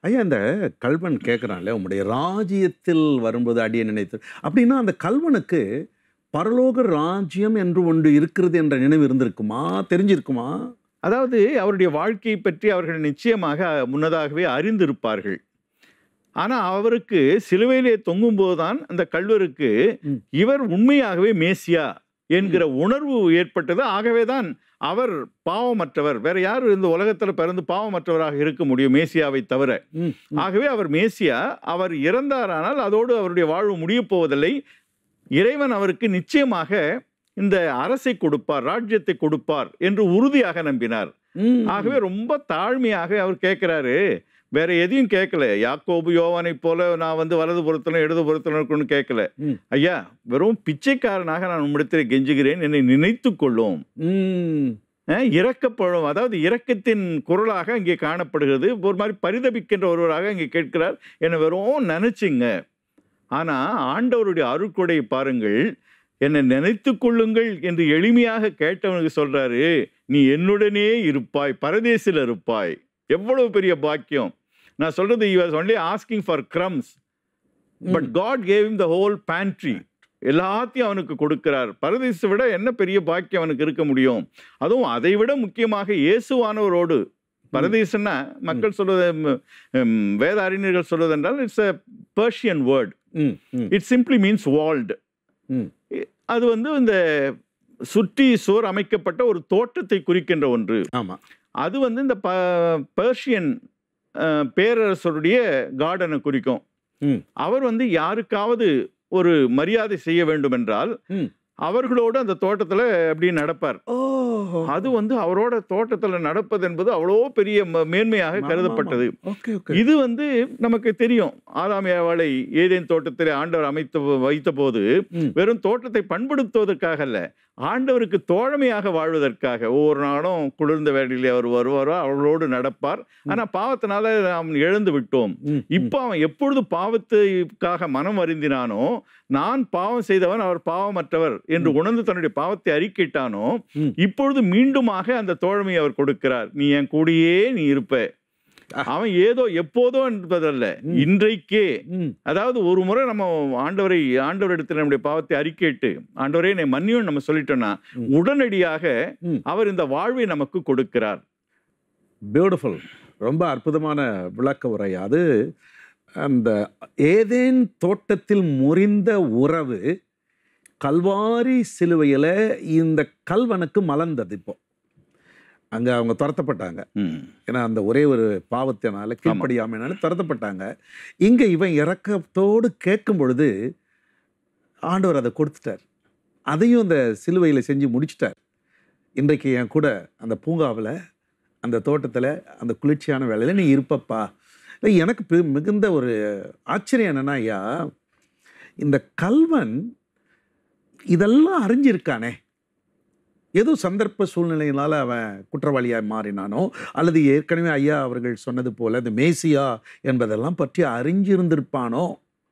ஐயா இந்த கல்வன் கேட்குறான்ல உம்முடைய ராஜ்யத்தில் வரும்போது அடியை நினைத்து அப்படின்னா அந்த கல்வனுக்கு பரலோக ராஜ்யம் என்று ஒன்று இருக்கிறது என்ற நினைவு இருந்திருக்குமா தெரிஞ்சிருக்குமா அதாவது அவருடைய வாழ்க்கையை பற்றி அவர்கள் நிச்சயமாக முன்னதாகவே அறிந்திருப்பார்கள் ஆனா அவருக்கு சிலுவையிலே தொங்கும்போது தான் அந்த கல்வருக்கு ம். இவர் உண்மையாகவே மேசியா என்கிற உணர்வு ஏற்பட்டது ஆகவே தான் அவர் பாவமற்றவர் வேற யார் இந்த உலகத்துல பிறந்து பாவமற்றவராக இருக்க முடியும் மேசியாவை தவிர ம், ம். ஆகவே அவர் மேசியா அவர் இறந்தாரானால் அதோடு அவருடைய வாழ்வு முடியப் போவதில்லை இறைவன் அவருக்கு நிச்சயமாக இந்த அரசை கொடுப்பார் ராஜ்யத்தை கொடுப்பார் என்று உறுதியாக நம்பினார் ம். ஆகவே ரொம்ப தாழ்மையாக அவர் கேட்கிறாரு வேற எதையும் கேட்கல யாக்கோபு யோவானை போல நான் வந்து வலது புறத்திலும் இடது புறத்திலும் இருக்கணும்னு கேட்கல ம். ஐயா வெறும் பிச்சைக்காரனாக நான் உம்மிடத்தில் கெஞ்சுகிறேன் என்னை நினைத்து கொள்ளும் ம். அஹ் இரக்கப்படும் அதாவது இரக்கத்தின் குரலாக இங்கே காணப்படுகிறது ஒரு மாதிரி பரிதபிக்கின்ற ஒருவராக இங்கே கேட்கிறார் என்னை வெறும் நினைச்சிங்க ஆனா ஆண்டவருடைய அருட்கொடை பாருங்கள் என்னை நினைத்து கொள்ளுங்கள் என்று எளிமையாக கேட்டவனுக்கு சொல்றாரு நீ என்னுடனே இருப்பாய் பரதேசில் இருப்பாய் எவ்வளவு பெரிய பாக்கியம் நான் சொல்றது he was only asking for crumbs but God gave him the whole pantry எல்லாத்தையும் அவனுக்கு கொடுக்கிறார் பரதேசத்தை விட என்ன பெரிய பாக்கியம் அவனுக்கு இருக்க முடியும் அதுவும் அதை விட முக்கியமாக இயேசுவானவரோடு பரதேசன்னா மக்கள் சொல்வது ம், ம், வேத அறிஞர்கள் சொல்வது என்றால் இட்ஸ் அ பர்ஷியன் வேர்ட் ம், ம். இட் சிம்பிளி மீன்ஸ் வால்டு ம். அது வந்து இந்த சுற்றி சுவர் அமைக்கப்பட்ட ஒரு தோட்டத்தை குறிக்கின்ற ஒன்று ஆமா அது வந்து இந்த ப பர்ஷியன் அஹ், பேரரசருடைய கார்டனை குறிக்கும் ம். அவர் வந்து யாருக்காவது ஒரு மரியாதை செய்ய வேண்டும் என்றால் ம். அவர்களோடு அந்த தோட்டத்துல அப்படி நடப்பார் ஓ அது வந்து அவரோட தோட்டத்துல நடப்பது என்பது அவ்வளோ பெரிய ம- மேன்மையாக கருதப்பட்டது ஓகே ஓகே இது வந்து நமக்கு தெரியும் ஆதாம் ஏவாளை ஏதேன் தோட்டத்திலே ஆண்டவர் அமைத்து வைத்த போது ம். வெறும் தோட்டத்தை பண்படுத்துவதற்காக அல்ல ஆண்டவருக்கு தோழமையாக வாழ்வதற்காக ஒவ்வொரு நாளும் குளிர்ந்த வேளையிலே அவர் வருவாரோ அவர்களோடு நடப்பார் ஆனா பாவத்தினால நாம் இழந்து விட்டோம் ம், ம். இப்போ அவன் எப்பொழுது பாவத்துக்காக மனம் வருந்தினானோ நான் பாவம் செய்தவன் அவர் பாவமற்றவர் என்று உணர்ந்து தன்னுடைய பாவத்தை அறிக்கையிட்டானோ ம். இப்பொழுது மீண்டுமாக அந்த தோழமையை அவர் கொடுக்கிறார் நீ என் கூடயே நீ இருப்ப அவன் ஏதோ எப்போதோ என்பதல்ல ம். இன்றைக்கே ம். அதாவது ஒரு முறை நம்ம ஆண்டவரை ஆண்டவரிடத்தில் நம்முடைய பாவத்தை அறிக்கையிட்டு ஆண்டவரே என்னை மன்னியும் நம்ம சொல்லிட்டோம்னா ம். உடனடியாக ம். அவர் இந்த வாழ்வை நமக்கு கொடுக்கிறார் பியூட்டிஃபுல் ரொம்ப அற்புதமான விளக்க உரை அது அந்த ஏதேன் தோட்டத்தில் முறிந்த உறவு கல்வாரி சிலுவையில் இந்த கல்வனுக்கு மலர்ந்தது இப்போ அங்கே அவங்க துரத்தப்பட்டாங்க ம். ஏன்னா அந்த ஒரே ஒரு பாவத்தினால கீழ்ப்படியாமைனால துரத்தப்பட்டாங்க இங்கே இவன் இறக்கத்தோடு கேட்கும் பொழுது ஆண்டவர் அதை கொடுத்துட்டார் அதையும் அந்த சிலுவையில் செஞ்சு முடிச்சிட்டார் இன்றைக்கு என் கூட அந்த பூங்காவில் அந்த தோட்டத்தில் அந்த குளிர்ச்சியான வேலையில் நீ இருப்பப்பா இல்லை எனக்கு பெ- மிகுந்த ஒரு ஆச்சரியம் என்னன்னா ஐயா இந்த கல்வன் இதெல்லாம் அறிஞ்சிருக்கானே ஏதோ சந்தர்ப்ப சூழ்நிலையினால அவன் குற்றவாளியாக மாறினானோ அல்லது ஏற்கனவே ஐயா அவர்கள் சொன்னது போல இந்த மேசியா என்பதெல்லாம் பற்றி அறிஞ்சிருந்திருப்பானோ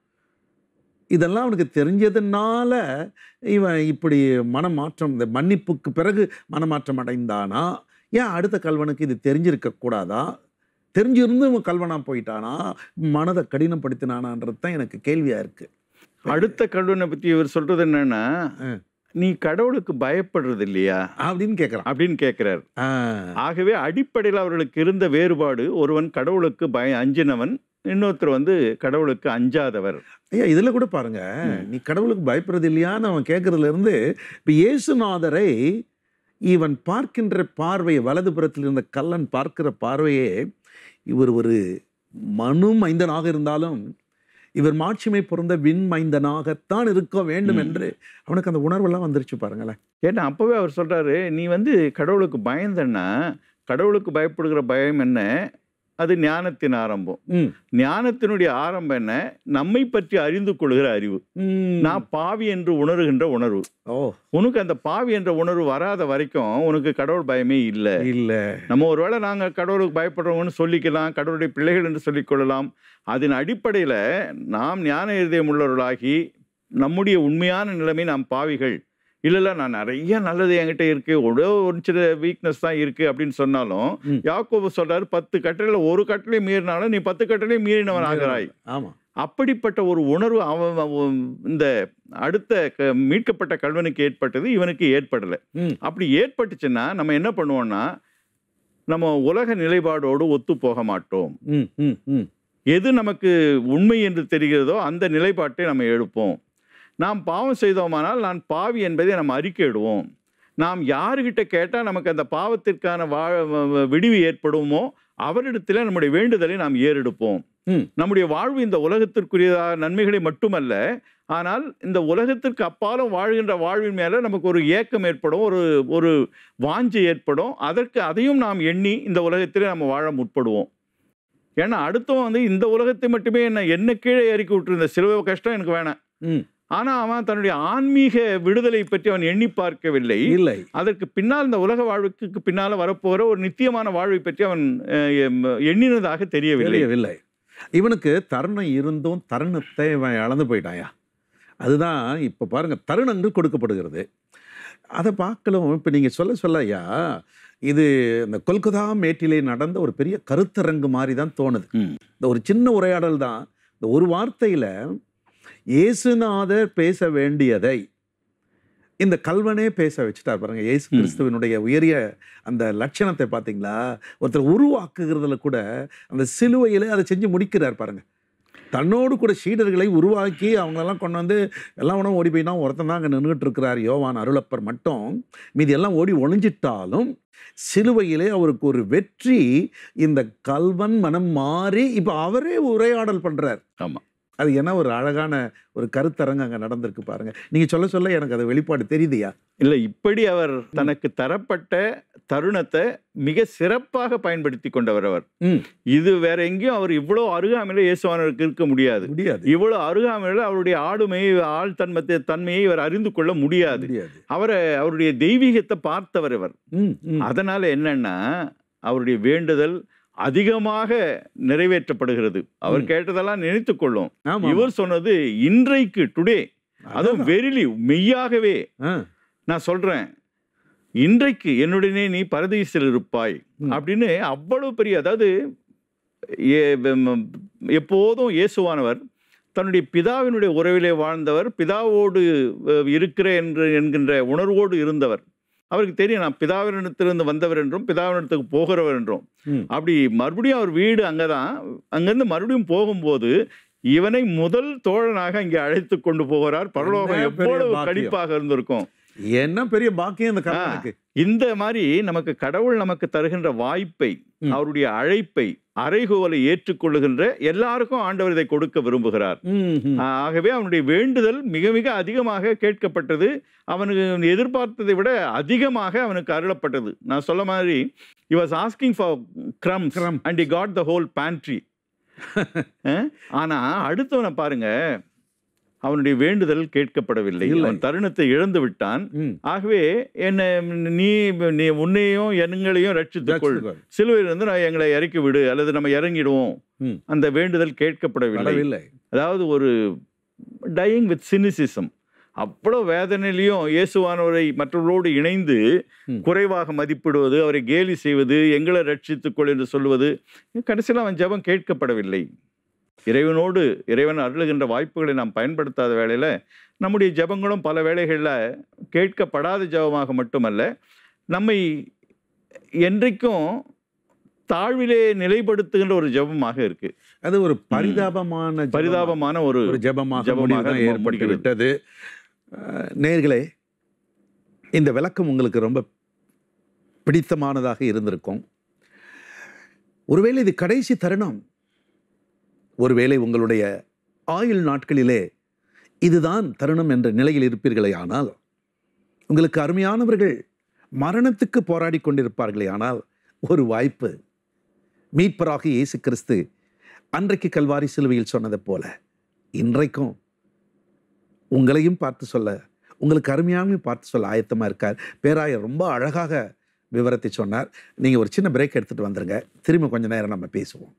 இதெல்லாம் அவனுக்கு தெரிஞ்சதுனால இவன் இப்படி மனமாற்றம் இந்த மன்னிப்புக்கு பிறகு மனமாற்றம் அடைந்தானா ஏன் அடுத்த கல்வனுக்கு இது தெரிஞ்சிருக்க கூடாதா தெரிஞ்சிருந்து இவன் கல்வனா போயிட்டானா மனதை கடினப்படுத்தினானான்றது தான் எனக்கு கேள்வியா இருக்கு அடுத்த கடவுளை பத்தி இவர் சொல்றது என்னன்னா ஆ. நீ கடவுளுக்கு பயப்படுறது இல்லையா அப்படின்னு கேட்குறான் அப்படின்னு கேட்கிறார் ஆகவே அடிப்படையில் அவர்களுக்கு இருந்த வேறுபாடு ஒருவன் கடவுளுக்கு பய அஞ்சினவன் இன்னொருத்தர் வந்து கடவுளுக்கு அஞ்சாதவர் ஐயா இதில் கூட பாருங்க ம். நீ கடவுளுக்கு பயப்படுறது இல்லையான்னு அவன் கேட்கறதுல இருந்து இப்போ இயேசுநாதரை இவன் பார்க்கின்ற பார்வை வலதுபுறத்தில் இருந்த கல்லன் பார்க்கிற பார்வையே இவர் ஒரு மனு மைந்தனாக இருந்தாலும் இவர் மாட்சிமை பொருந்த விண் மைந்தனாகத்தான் இருக்க வேண்டும் ம். என்று அவனுக்கு அந்த உணர்வெல்லாம் வந்துருச்சு பாருங்களேன் ஏன்னா அப்பவே அவர் சொல்றாரு நீ வந்து கடவுளுக்கு பயந்தன்னா கடவுளுக்கு பயப்படுகிற பயம் என்ன அது ஞானத்தின் ஆரம்பம் ம். ஞானத்தினுடைய ஆரம்பம் என்ன நம்மை பற்றி அறிந்து கொள்கிற அறிவு ம். நான் பாவி என்று உணர்கின்ற உணர்வு ஓ உனக்கு அந்த பாவி என்ற உணர்வு வராத வரைக்கும் உனக்கு கடவுள் பயமே இல்லை இல்ல நம்ம ஒருவேளை நாங்கள் கடவுளுக்கு பயப்படுறோம்னு சொல்லிக்கலாம் கடவுளுடைய பிள்ளைகள் என்று சொல்லிக்கொள்ளலாம் அதன் அடிப்படையில் நாம் ஞான இருதயம் உள்ளவர்களாகி நம்முடைய உண்மையான நிலைமை நாம் பாவிகள் இல்ல இல்ல நான் நிறைய நல்லது என்கிட்ட இருக்கு ஒரே ஒரு சில வீக்னஸ் தான் இருக்கு அப்படின்னு சொன்னாலும் ம். யாக்கோபு சொல்றாரு பத்து கட்டளையில ஒரு கட்டளை மீறினாலும் நீ பத்து கட்டளை மீறினவன் ஆகிறாய் ஆமா அப்படிப்பட்ட ஒரு உணர்வு அவன் அவன் இந்த அடுத்த க- மீட்கப்பட்ட கல்வனுக்கு ஏற்பட்டது இவனுக்கு ஏற்படலை ம். அப்படி ஏற்பட்டுச்சுன்னா நம்ம என்ன பண்ணுவோம்னா நம்ம உலக நிலைப்பாடோடு ஒத்து போக மாட்டோம் ம் ம் ம் எது நமக்கு உண்மை என்று தெரிகிறதோ அந்த நிலைப்பாட்டை நம்ம எடுப்போம் நாம் பாவம் செய்தோமானால் நான் பாவி என்பதை நம்ம அறிக்கையிடுவோம் நாம் யாருக்கிட்ட கேட்டால் நமக்கு அந்த பாவத்திற்கான வா வ- விடிவு ஏற்படுமோ அவரிடத்தில் நம்முடைய வேண்டுதலை நாம் ஏறெடுப்போம் ம். நம்முடைய வாழ்வு இந்த உலகத்திற்குரியதாக நன்மைகளை மட்டுமல்ல ஆனால் இந்த உலகத்திற்கு அப்பாலும் வாழ்கின்ற வாழ்வின் மேலே நமக்கு ஒரு ஏக்கம் ஏற்படும் ஒரு ஒரு வாஞ்சை ஏற்படும் அதற்கு அதையும் நாம் எண்ணி இந்த உலகத்திலே நம்ம வாழ முற்படுவோம் ஏன்னா அடுத்தவன் வந்து இந்த உலகத்தை மட்டுமே என்ன என்ன கீழே இறக்கி விட்டுருந்த சிலுவை கஷ்டம் எனக்கு வேணாம் ம் ஆனா அவன் தன்னுடைய ஆன்மீக விடுதலை பற்றி அவன் எண்ணி பார்க்கவில்லை இல்லை அதற்கு பின்னால் இந்த உலக வாழ்வுக்கு பின்னால வரப்போகிற ஒரு நித்தியமான வாழ்வை பற்றி அவன் அஹ், எம், எண்ணினதாக தெரியவில்லை தெரியவில்லை இவனுக்கு தருணம் இருந்தும் தருணத்தை இவன் இழந்து போயிட்டாயா அதுதான் இப்போ பாருங்க தருணங்கள் கொடுக்கப்படுகிறது அதை பார்க்கலாம் இப்போ நீங்கள் சொல்ல சொல்ல ஐயா இது இந்த கொல்கத்தா மேட்டிலே நடந்த ஒரு பெரிய கருத்தரங்கு மாதிரி தான் தோணுது ம். இந்த ஒரு சின்ன உரையாடல் தான் இந்த ஒரு வார்த்தையில் இயேசுநாதர் பேச வேண்டியதை இந்த கல்வனே பேச வச்சுட்டார் பாருங்க இயேசு ம். கிறிஸ்துவனுடைய உயரிய அந்த லட்சணத்தை பார்த்தீங்களா ஒருத்தர் உருவாக்குகிறதுல கூட அந்த சிலுவையிலே அதை செஞ்சு முடிக்கிறார் பாருங்க தன்னோடு கூட சீடர்களை உருவாக்கி அவங்களெல்லாம் கொண்டு வந்து எல்லாம் உணவு ஓடி போய் தான் ஒருத்தன் தான் அங்கே நின்றுட்டு இருக்கிறார் யோவான் அருளப்பர் மட்டும் மீதி எல்லாம் ஓடி ஒளிஞ்சிட்டாலும் சிலுவையிலே அவருக்கு ஒரு வெற்றி இந்த கல்வன் மனம் மாறி இப்போ அவரே உரையாடல் பண்றார் ஆமா. அது என்ன ஒரு அழகான ஒரு கருத்தரங்கு அங்கே நடந்திருக்கு பாருங்க நீங்க சொல்ல சொல்ல எனக்கு அது வெளிப்பாடு தெரியுதுயா இல்லை இப்படி அவர் தனக்கு தரப்பட்ட தருணத்தை மிக சிறப்பாக பயன்படுத்தி கொண்டவர் அவர் ம். இது வேற எங்கேயும் அவர் இவ்வளோ அருகாமையில இயேசுவானவருக்கு இருக்க முடியாது முடியாது இவ்வளவு அருகாமையில் அவருடைய ஆளுமையை ஆள் தன்மத்தை தன்மையை இவர் அறிந்து கொள்ள முடியாது முடியாது அவரை அவருடைய தெய்வீகத்தை பார்த்தவர் இவர் ம், ம். அதனால என்னன்னா அவருடைய வேண்டுதல் அதிகமாக நிறைவேற்றப்படுகிறது அவர் ம். கேட்டதெல்லாம் நினைத்து கொள்ளும் ஆமா, இவர் சொன்னது இன்றைக்கு டுடே ஆமா. அதுவும் அதான். வெரிலி மெய்யாகவே ஆ, நான் சொல்றேன் இன்றைக்கு என்னுடனே நீ பரதீசில் இருப்பாய் ம். அப்படின்னு அவ்வளவு பெரிய அதாவது ஏ- ம், எப்போதும் இயேசுவானவர் தன்னுடைய பிதாவினுடைய உறவிலே வாழ்ந்தவர் பிதாவோடு அஹ், இருக்கிற என்று என்கின்ற உணர்வோடு இருந்தவர் அவருக்கு தெரியும் நான் பிதாவினிடத்திலிருந்து வந்தவர் என்றும் பிதாவினிடத்துக்கு போகிறவர் என்றும் ம். அப்படி மறுபடியும் அவர் வீடு அங்கதான் அங்கிருந்து மறுபடியும் போகும்போது இவனை முதல் தோழனாக இங்கே அழைத்து கொண்டு போகிறார் பரலோகம் என்ன பெரிய எவ்வளவு பாக்கியம். கடிப்பாக இருந்திருக்கும் என்ன பெரிய பாக்கியம் இந்த கல்வனுக்கு இந்த மாதிரி நமக்கு கடவுள் நமக்கு தருகின்ற வாய்ப்பை ம். அவருடைய அழைப்பை அறைகோலை ஏற்றுக்கொள்ளுகின்ற எல்லாருக்கும் ஆண்டவர் இதை கொடுக்க விரும்புகிறார் ம், ம். ஆகவே அவனுடைய வேண்டுதல் மிக மிக அதிகமாக கேட்கப்பட்டது அவனுக்கு எதிர்பார்த்ததை விட அதிகமாக அவனுக்கு அருளப்பட்டது நான் சொல்ல மாதிரி he was asking for crumbs Crumb. and he got the whole pantry அஹ்? ஆனா அடுத்தவனை பாருங்க அவனுடைய வேண்டுதல் கேட்கப்படவில்லை இல்லை. அவன் தருணத்தை இழந்து விட்டான் ம். ஆகவே என்ன நீ நீ உன்னையும் எங்களையும் ரட்சித்துக்கொள் ரட்சித்துக்கொள். சிலுவையிலிருந்து நான் எங்களை இறக்கி விடு அல்லது நம்ம இறங்கிடுவோம் ம். அந்த வேண்டுதல் கேட்கப்படவில்லை வரவில்லை அதாவது ஒரு டையிங் வித் சினிசிசம் அவ்வளோ வேதனையிலையும் இயேசுவானவரை மற்றவர்களோடு இணைந்து ம். குறைவாக மதிப்பிடுவது அவரை கேலி செய்வது எங்களை ரட்சித்துக்கொள் என்று சொல்வது கடைசியில் அவன் ஜெபம் கேட்கப்படவில்லை இறைவனோடு இறைவன் அருளுகின்ற வாய்ப்புகளை நாம் பயன்படுத்தாத வேளையில் நம்முடைய ஜெபங்களும் பல வேளைகளில் கேட்கப்படாத ஜெபமாக மட்டுமல்ல நம்மை என்றைக்கும் தாழ்விலே நிலைப்படுத்துகின்ற ஒரு ஜெபமாக இருக்கு அது ஒரு பரிதாபமான ஜெபமா- பரிதாபமான ஒரு ஒரு ஜெபமாக ஜெபமாக முடிவுதான் நம்ம ஏற்பட்டு முடிகிறது. விட்டது அஹ், நேயர்களே இந்த விளக்கம் உங்களுக்கு ரொம்ப பிடித்தமானதாக இருந்திருக்கும் ஒருவேளை இது கடைசி தருணம் ஒருவேளை உங்களுடைய ஆயுள் நாட்களிலே இதுதான் தருணம் என்ற நிலையில் இருப்பீர்களே ஆனால் உங்களுக்கு அருமையானவர்கள் மரணத்துக்கு போராடி கொண்டிருப்பார்களே ஆனால் ஒரு வாய்ப்பு மீட்பராக இயேசு கிறிஸ்து அன்றைக்கு கல்வாரி சிலுவையில் சொன்னதைப் போல இன்றைக்கும் உங்களையும் பார்த்து சொல்ல உங்களுக்கு அருமையாகவும் பார்த்து சொல்ல ஆயத்தமாக இருக்கார் பேராயர் ரொம்ப அழகாக விவரத்தை சொன்னார் நீங்கள் ஒரு சின்ன பிரேக் எடுத்துகிட்டு வந்துருங்க திரும்ப கொஞ்ச நேரம் நம்ம பேசுவோம்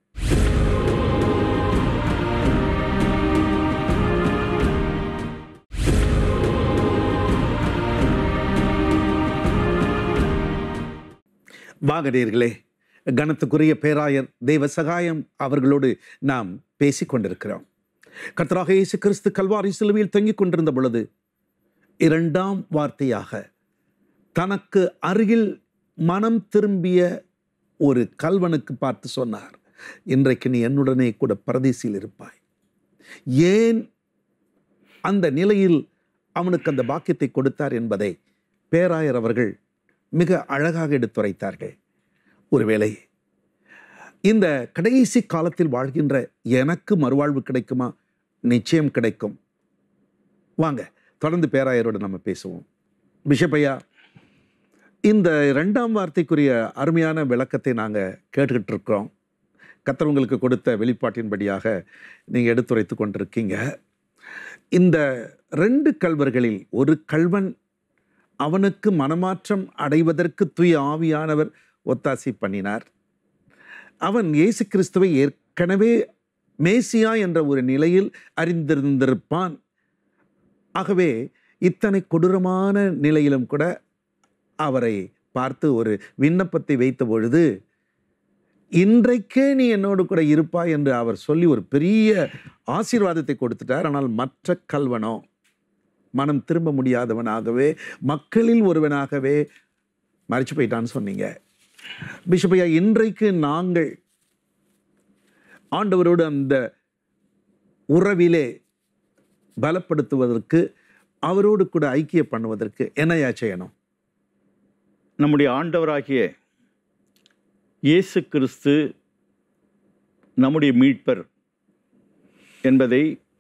வாகனீர்களே கனத்துக்குரிய பேராயர் தெய்வ சகாயம் அவர்களோடு நாம் பேசிக் கொண்டிருக்கிறோம் கர்த்தராக இயேசு கிறிஸ்து கல்வாரி சிலுவையில் தங்கிக் கொண்டிருந்த பொழுது இரண்டாம் வார்த்தையாக தனக்கு அருகில் மனம் திரும்பிய ஒரு கல்வனுக்கு பார்த்து சொன்னார் இன்றைக்கு நீ என்னுடனே கூட பரதேசியில் இருப்பாய் ஏன் அந்த நிலையில் அவனுக்கு அந்த பாக்கியத்தை கொடுத்தார் என்பதை பேராயர் அவர்கள் மிக அழகாக எடுத்துரைத்தார்கள் ஒருவேளை இந்த கடைசி காலத்தில் வாழ்கின்ற எனக்கு மறுவாழ்வு கிடைக்குமா நிச்சயம் கிடைக்கும் வாங்க தொடர்ந்து பேராயரோடு நம்ம பேசுவோம் பிஷப் ஐயா இந்த ரெண்டாம் வார்த்தைக்குரிய அருமையான விளக்கத்தை நாங்கள் கேட்டுக்கிட்டு இருக்கிறோம் கர்த்தர் உங்களுக்கு கொடுத்த வெளிப்பாட்டின்படியாக நீங்கள் எடுத்துரைத்து கொண்டிருக்கீங்க இந்த ரெண்டு கல்வர்களில் ஒரு கல்வன் அவனுக்கு மனமாற்றம் அடைவதற்கு தூய ஆவியானவர் ஒத்தாசி பண்ணினார் அவன் இயேசு கிறிஸ்துவை ஏற்கனவே மேசியா என்ற ஒரு நிலையில் அறிந்திருந்திருப்பான் ஆகவே இத்தனை கொடூரமான நிலையிலும் கூட அவரை பார்த்து ஒரு விண்ணப்பத்தை வைத்த பொழுது இன்றைக்கே நீ என்னோடு கூட இருப்பாய் என்று அவர் சொல்லி ஒரு பெரிய ஆசீர்வாதத்தை கொடுத்துட்டார் ஆனால் மற்ற கல்வனோ மனம் திரும்ப முடியாதவனாகவே மக்களில் ஒருவனாகவே மறைச்சு போயிட்டான்னு சொன்னீங்க பிஷப்பையா இன்றைக்கு நாங்கள் ஆண்டவரோடு அந்த உறவிலே பலப்படுத்துவதற்கு அவரோடு கூட ஐக்கிய பண்ணுவதற்கு என்னையா செய்யணும் நம்முடைய ஆண்டவராகிய இயேசு கிறிஸ்து நம்முடைய மீட்பர் என்பதை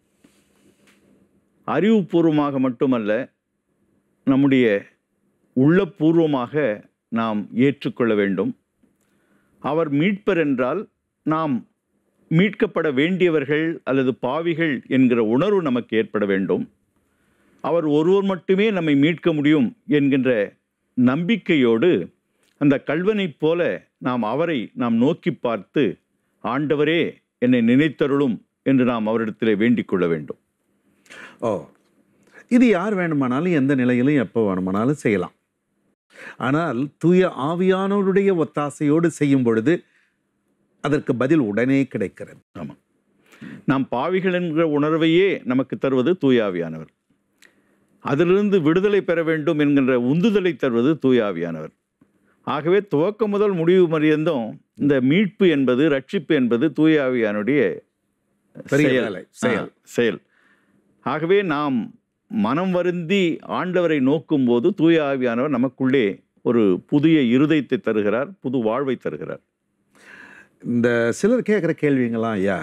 அறிவுபூர்வமாக மட்டுமல்ல நம்முடைய உள்ளபூர்வமாக நாம் ஏற்றுக்கொள்ள வேண்டும் அவர் மீட்பர் என்றால் நாம் மீட்கப்பட வேண்டியவர்கள் அல்லது பாவிகள் என்கிற உணர்வு நமக்கு ஏற்பட வேண்டும் அவர் ஒருவர் மட்டுமே நம்மை மீட்க முடியும் என்கின்ற நம்பிக்கையோடு அந்த கல்வனைப் போல நாம் அவரை நாம் நோக்கி பார்த்து ஆண்டவரே என்னை நினைத்தருளும் என்று நாம் அவரிடத்திலே வேண்டிக் கொள்ள வேண்டும் ஓ இது யார் வேணுமானாலும் எந்த நிலையிலும் எப்போ வேணுமானாலும் செய்யலாம் ஆனால் தூய ஆவியானவருடைய ஒத்தாசையோடு செய்யும் பொழுது அதற்கு பதில் உடனே கிடைக்கிறது ஆமாம் நாம் பாவிகள் என்கிற உணர்வையே நமக்கு தருவது தூயாவியானவர் அதிலிருந்து விடுதலை பெற வேண்டும் என்கின்ற உந்துதலை தருவது தூயாவியானவர் ஆகவே துவக்கம் முதல் முடிவு மறியந்தும் இந்த மீட்பு என்பது ரட்சிப்பு என்பது தூயாவியானுடைய பெரிய செயல். வேலை, செயல். ஆ, செயல் ஆகவே நாம் மனம் வருந்தி ஆண்டவரை நோக்கும்போது தூய ஆவியானவர் நமக்குள்ளே ஒரு புதிய இருதயத்தை தருகிறார் புது வாழ்வை தருகிறார் இந்த சிலர் கேட்குற கேள்விங்களாம் ஐயா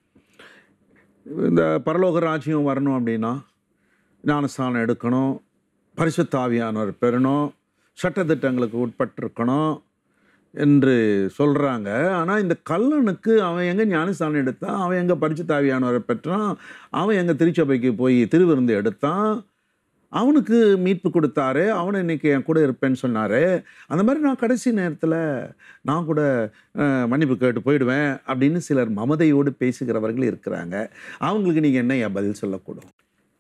இந்த பரலோக ராஜ்யம் வரணும் அப்படின்னா ஞானஸ்தானம் எடுக்கணும் பரிசுத்த ஆவியானவர் பெறணும் சட்டத்திட்டங்களுக்கு உட்பட்டிருக்கணும் என்று சொல்கிறாங்க ஆனால் இந்த கல்லனுக்கு அவன் எங்கே ஞானஸ்தானம் எடுத்தான் அவன் எங்கே பரிசுத்த ஆவியானவரை பெற்றான் அவன் எங்கே திருச்சபைக்கு போய் திருவிருந்து எடுத்தான் அவனுக்கு மீட்பு கொடுத்தாரு அவனை இன்னைக்கு என் கூட இருப்பேன்னு சொன்னாரு அந்த மாதிரி நான் கடைசி நேரத்தில் நான் கூட அஹ், மன்னிப்பு கேட்டு போயிடுவேன் அப்படின்னு சிலர் மமதையோடு பேசுகிறவர்கள் இருக்கிறாங்க அவங்களுக்கு நீங்கள் என்ன ஏன் பதில் சொல்லக்கூடும்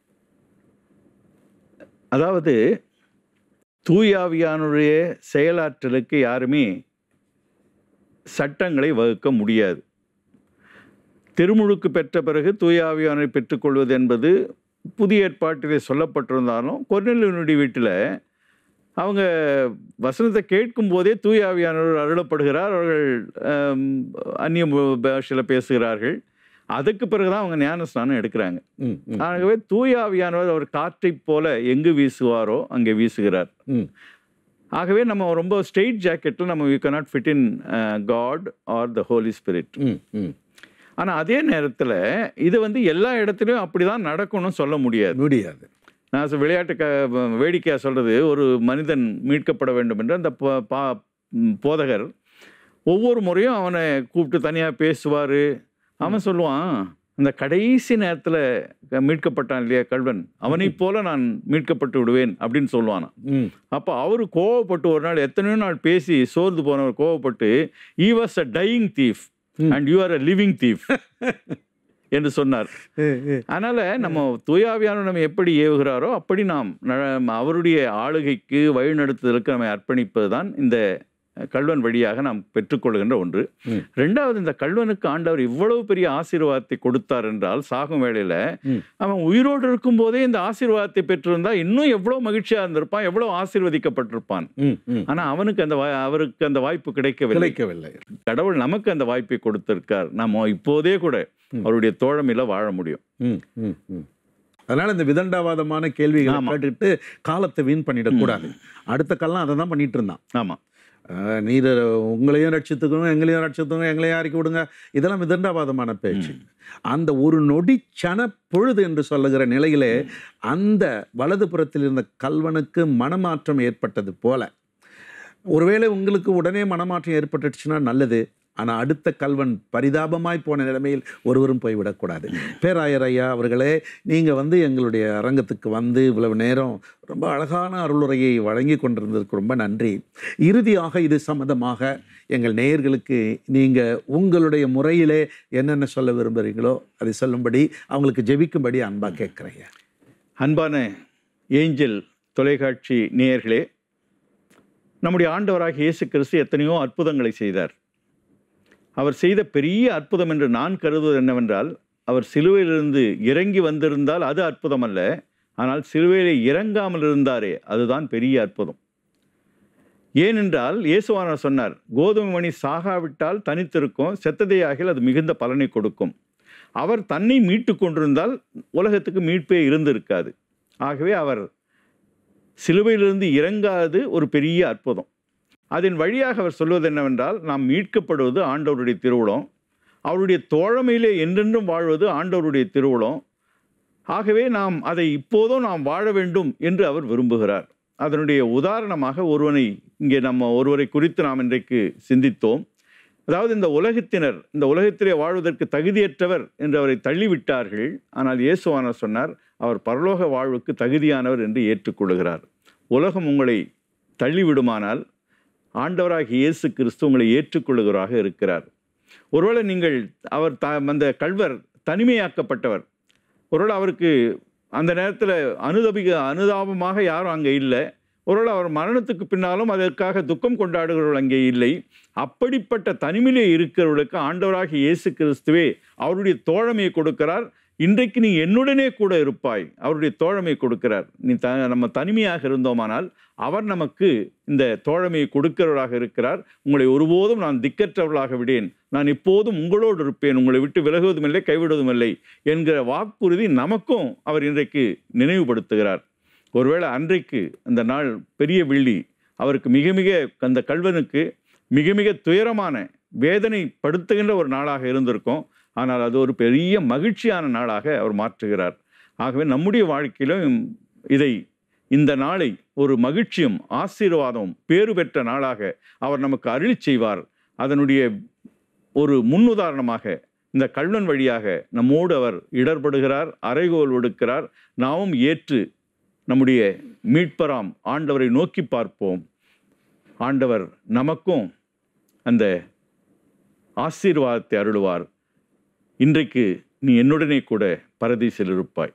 அதாவது தூயாவியானுடைய செயலாற்றலுக்கு யாருமே சட்டங்களை வகுக்க முடியாது திருமுழுக்கு பெற்ற பிறகு தூயாவியானரை பெற்றுக்கொள்வது என்பது புதிய ஏற்பாட்டிலே சொல்லப்பட்டிருந்தாலும் கொர்நெலியனுடைய வீட்டில் அவங்க வசனத்தை கேட்கும் போதே தூயாவியானவர் அருளப்படுகிறார் அவர்கள் ஆம், அந்நிய பாஷையில் பேசுகிறார்கள் அதுக்கு பிறகுதான் அவங்க ஞானஸ்நானம் எடுக்கிறாங்க ம் ம், ஆகவே தூயாவியானவர் அவர் காற்றைப் போல எங்கு வீசுவாரோ அங்கே வீசுகிறார் ம் ஆகவே நம்ம ரொம்ப ஸ்ட்ரெயிட் ஜாக்கெட்டில் நம்ம we cannot fit in God or the Holy Spirit hmm hmm ஆனால் அதே நேரத்தில் இது வந்து எல்லா இடத்துலையும் அப்படி தான் நடக்கணும்னு சொல்ல முடியாது முடியாது நான் சொ- விளையாட்டு க வேடிக்கையாக சொல்கிறது ஒரு மனிதன் மீட்கப்பட வேண்டும் என்று அந்த ப- பா ம், போதகர் ஒவ்வொரு முறையும் அவனை கூப்பிட்டு தனியாக பேசுவார் அவன் சொல்லுவான் அந்த கடைசி நேரத்தில் மீட்கப்பட்டான் இல்லையா கல்வன் அவனைப் போல நான் மீட்கப்பட்டு விடுவேன் அப்படின்னு சொல்லுவானாம் ம் அப்போ அவரு கோவப்பட்டு ஒரு நாள் எத்தனையோ நாள் பேசி சோர்ந்து போனவர் கோவப்பட்டு he was a dying thief hmm. And you are a living thief என்று சொன்னார் ஏ, ஏ. அதனால நம்ம தூயாவியான நம்ம எப்படி ஏவுகிறாரோ அப்படி நாம் ந- அவருடைய ஆளுகைக்கு வழிநடத்துதலுக்கு நம்மை அர்ப்பணிப்பது தான் இந்த கல்வன் வழியாக நாம் பெற்றுக்கொள்கின்ற ஒன்று ம். ரெண்டாவது இந்த கல்வனுக்கு ஆண்டவர் இவ்வளவு பெரிய ஆசீர்வாதத்தை கொடுத்தார் என்றால் சாகும் வேளையில ம். அவன் உயிரோடு இருக்கும்போதே இந்த ஆசீர்வாதத்தை பெற்றிருந்தா இன்னும் எவ்வளவு மகிழ்ச்சியா இருந்திருப்பான் எவ்வளவு ஆசீர்வதிக்கப்பட்டிருப்பான் ம், ம். ஆனா அவனுக்கு அந்த வாய்- அவருக்கு அந்த வாய்ப்பு கிடைக்கவில்லை கிடைக்கவில்லை கடவுள் நமக்கு அந்த வாய்ப்பை கொடுத்திருக்கார் நம்ம இப்போதே கூட ம். அவருடைய தோழமையில வாழ முடியும் ம், ம், ம். அதனால இந்த விதண்டாவாதமான கேள்விகளை ஆமா. கேட்டுக்கிட்டு காலத்தை வீண் பண்ணிடக்கூடாது அடுத்த காலம் அதை தான் பண்ணிட்டு இருந்தான் ஆமா அஹ், நீர் உங்களையும் ரட்சித்துக்கணும் எங்களையும் ரட்சித்துக்கணும் எங்களையும் அறிக்கை விடுங்க இதெல்லாம் விதண்டாவாதமான பேச்சு அந்த ஒரு நொடி சன பொழுது என்று சொல்லுகிற நிலையிலே அந்த வலதுபுறத்தில் இருந்த கல்வனுக்கு மனமாற்றம் ஏற்பட்டது போல ஒருவேளை உங்களுக்கு உடனே மனமாற்றம் ஏற்பட்டுச்சுன்னா நல்லது ஆனால் அடுத்த கல்வன் பரிதாபமாய் போன நிலைமையில் ஒருவரும் போய்விடக்கூடாது பேராயர் ஐயா அவர்களே நீங்கள் வந்து எங்களுடைய அரங்கத்துக்கு வந்து இவ்வளவு நேரம் ரொம்ப அழகான அருளுரையை வழங்கி கொண்டிருந்ததுக்கு ரொம்ப நன்றி இறுதியாக இது சம்மந்தமாக எங்கள் நேயர்களுக்கு நீங்கள் உங்களுடைய முறையிலே என்னென்ன சொல்ல விரும்புகிறீங்களோ அதை சொல்லும்படி அவங்களுக்கு ஜெபிக்கும்படி அன்பாக கேட்குறேங்க அன்பான ஏஞ்சல் தொலைக்காட்சி நேயர்களே நம்முடைய ஆண்டவராகிய இயேசு கிறிஸ்து எத்தனையோ அற்புதங்களை செய்தார் அவர் செய்த பெரிய அற்புதம் என்று நான் கருதுவது என்னவென்றால் அவர் சிலுவையிலிருந்து இறங்கி வந்திருந்தால் அது அற்புதம் அல்ல ஆனால் சிலுவையிலே இறங்காமல் இருந்தாரே அதுதான் பெரிய அற்புதம் ஏனென்றால் இயேசுவானர் சொன்னார் கோதுமை மணி சாகாவிட்டால் தனித்திருக்கும் செத்ததையாகில் அது மிகுந்த பலனை கொடுக்கும் அவர் தன்னை மீட்டு கொண்டிருந்தால் உலகத்துக்கு மீட்பே இருந்திருக்காது ஆகவே அவர் சிலுவையிலிருந்து இறங்காது ஒரு பெரிய அற்புதம் அதன் வழியாக அவர் சொல்வது என்னவென்றால் நாம் மீட்கப்படுவது ஆண்டவருடைய திருவுளம் அவருடைய தோழமையிலே என்றென்றும் வாழ்வது ஆண்டவருடைய திருவுளம் ஆகவே நாம் அதை இப்போதும் நாம் வாழ வேண்டும் என்று அவர் விரும்புகிறார் அதனுடைய உதாரணமாக ஒருவனை இங்கே நம்ம ஒருவரை குறித்து நாம் இன்றைக்கு சிந்தித்தோம் அதாவது இந்த உலகத்தினர் இந்த உலகத்திலே வாழ்வதற்கு தகுதியற்றவர் என்று அவரை தள்ளிவிட்டார்கள் ஆனால் இயேசுவானர் சொன்னார் அவர் பரலோக வாழ்வுக்கு தகுதியானவர் என்று ஏற்றுக்கொள்கிறார் உலகம் உங்களை தள்ளிவிடுமானால் ஆண்டவராகிய இயேசு கிறிஸ்து உங்களை ஏற்றுக்கொள்ளுகிறவராக இருக்கிறார் ஒருவேளை நீங்கள் அவர் த அந்த கல்வர் தனிமையாக்கப்பட்டவர் ஒருவேளை அவருக்கு அந்த நேரத்தில் அனுதபிக அனுதாபமாக யாரும் அங்கே இல்லை ஒருவேளை அவர் மரணத்துக்கு பின்னாலும் அதற்காக துக்கம் கொண்டாடுகிறவர்கள் அங்கே இல்லை அப்படிப்பட்ட தனிமையிலே இருக்கிறவர்களுக்கு ஆண்டவராகிய இயேசு கிறிஸ்துவே அவருடைய தோழமையை கொடுக்கிறார் இன்றைக்கு நீ என்னுடனே கூட இருப்பாய் அவருடைய தோழமை கொடுக்கிறார் நீ த நம்ம தனிமையாக இருந்தோமானால் அவர் நமக்கு இந்த தோழமையை கொடுக்கிறவராக இருக்கிறார் உங்களை ஒருபோதும் நான் திக்கற்றவர்களாக விடேன் நான் எப்போதும் உங்களோடு இருப்பேன் உங்களை விட்டு விலகுவதும் இல்லை கைவிடுவதும் இல்லை என்கிற வாக்குறுதி நமக்கும் அவர் இன்றைக்கு நினைவுபடுத்துகிறார் ஒருவேளை அன்றைக்கு அந்த நாள் பெரிய வெள்ளி அவருக்கு மிக மிக அந்த கல்வனுக்கு மிக மிக துயரமான வேதனைப்படுத்துகின்ற ஒரு நாளாக இருந்திருக்கும் ஆனால் அது ஒரு பெரிய மகிழ்ச்சியான நாளாக அவர் மாற்றுகிறார் ஆகவே நம்முடைய வாழ்க்கையிலும் இதை இந்த நாளை ஒரு மகிழ்ச்சியும் ஆசீர்வாதமும் பேறு பெற்ற நாளாக அவர் நமக்கு அருளி செய்வார் அதனுடைய ஒரு முன்னுதாரணமாக இந்த கல்வன் வழியாக நம்மோடு அவர் இடர்படுகிறார் அறைகோல் விடுக்கிறார் நாமும் ஏற்று நம்முடைய மீட்பராம் ஆண்டவரை நோக்கி பார்ப்போம் ஆண்டவர் நமக்கும் அந்த ஆசீர்வாதத்தை அருளுவார் இன்றைக்கு நீ என்னுடனே கூட பரதீசில் இருப்பாய்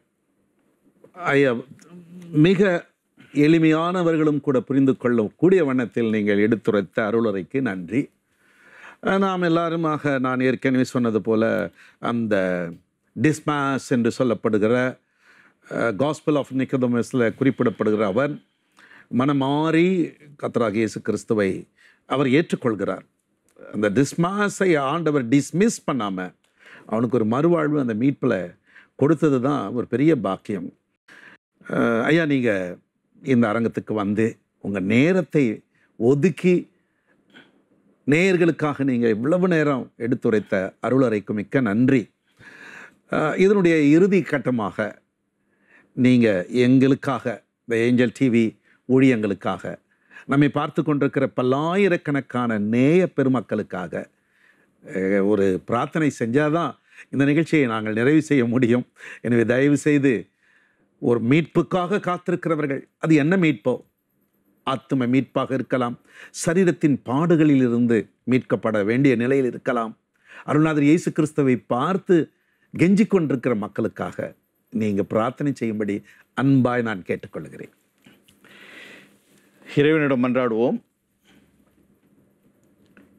ஐயா மிக எளிமையானவர்களும் கூட புரிந்து கொள்ளக்கூடிய வண்ணத்தில் நீங்கள் எடுத்துரைத்த அருளுரைக்கு நன்றி அஹ் நாம் எல்லாருமாக நான் ஏற்கனவே சொன்னது போல அந்த டிஸ்மாஸ் என்று சொல்லப்படுகிற காஸ்பல் ஆஃப் நிக்கதமஸில் குறிப்பிடப்படுகிற அவர் மனமாறி கத்தராக இயேசு கிறிஸ்துவை அவர் ஏற்றுக்கொள்கிறார் அந்த டிஸ்மாஸை ஆண்டவர் டிஸ்மிஸ் பண்ணாமல் அவனுக்கு ஒரு மறுவாழ்வு அந்த மீட்பில் கொடுத்தது தான் ஒரு பெரிய பாக்கியம் அஹ் ஐயா நீங்கள் இந்த அரங்கத்துக்கு வந்து உங்கள் நேரத்தை ஒதுக்கி நேயர்களுக்காக நீங்கள் இவ்வளவு நேரம் எடுத்துரைத்த அருளறைக்கு மிக்க நன்றி அஹ் இதனுடைய இறுதி கட்டமாக நீங்கள் எங்களுக்காக இந்த ஏஞ்சல் டிவி ஊழியங்களுக்காக நம்மை பார்த்து கொண்டிருக்கிற பல்லாயிரக்கணக்கான நேய பெருமக்களுக்காக அஹ், ஒரு பிரார்த்தனை செஞ்சால் தான் இந்த நிகழ்ச்சியை நாங்கள் நிறைவு செய்ய முடியும் எனவே தயவு செய்து ஒரு மீட்புக்காக காத்திருக்கிறவர்கள் அது என்ன மீட்போ ஆத்தும மீட்பாக இருக்கலாம் சரீரத்தின் பாடுகளில் இருந்து மீட்கப்பட வேண்டிய நிலையில் இருக்கலாம் அருள்நாதர் இயேசு கிறிஸ்துவை பார்த்து கெஞ்சிக் கொண்டிருக்கிற மக்களுக்காக நீங்கள் பிரார்த்தனை செய்யும்படி அன்பாய் நான் கேட்டுக்கொள்கிறேன் இறைவனிடம் மன்றாடுவோம்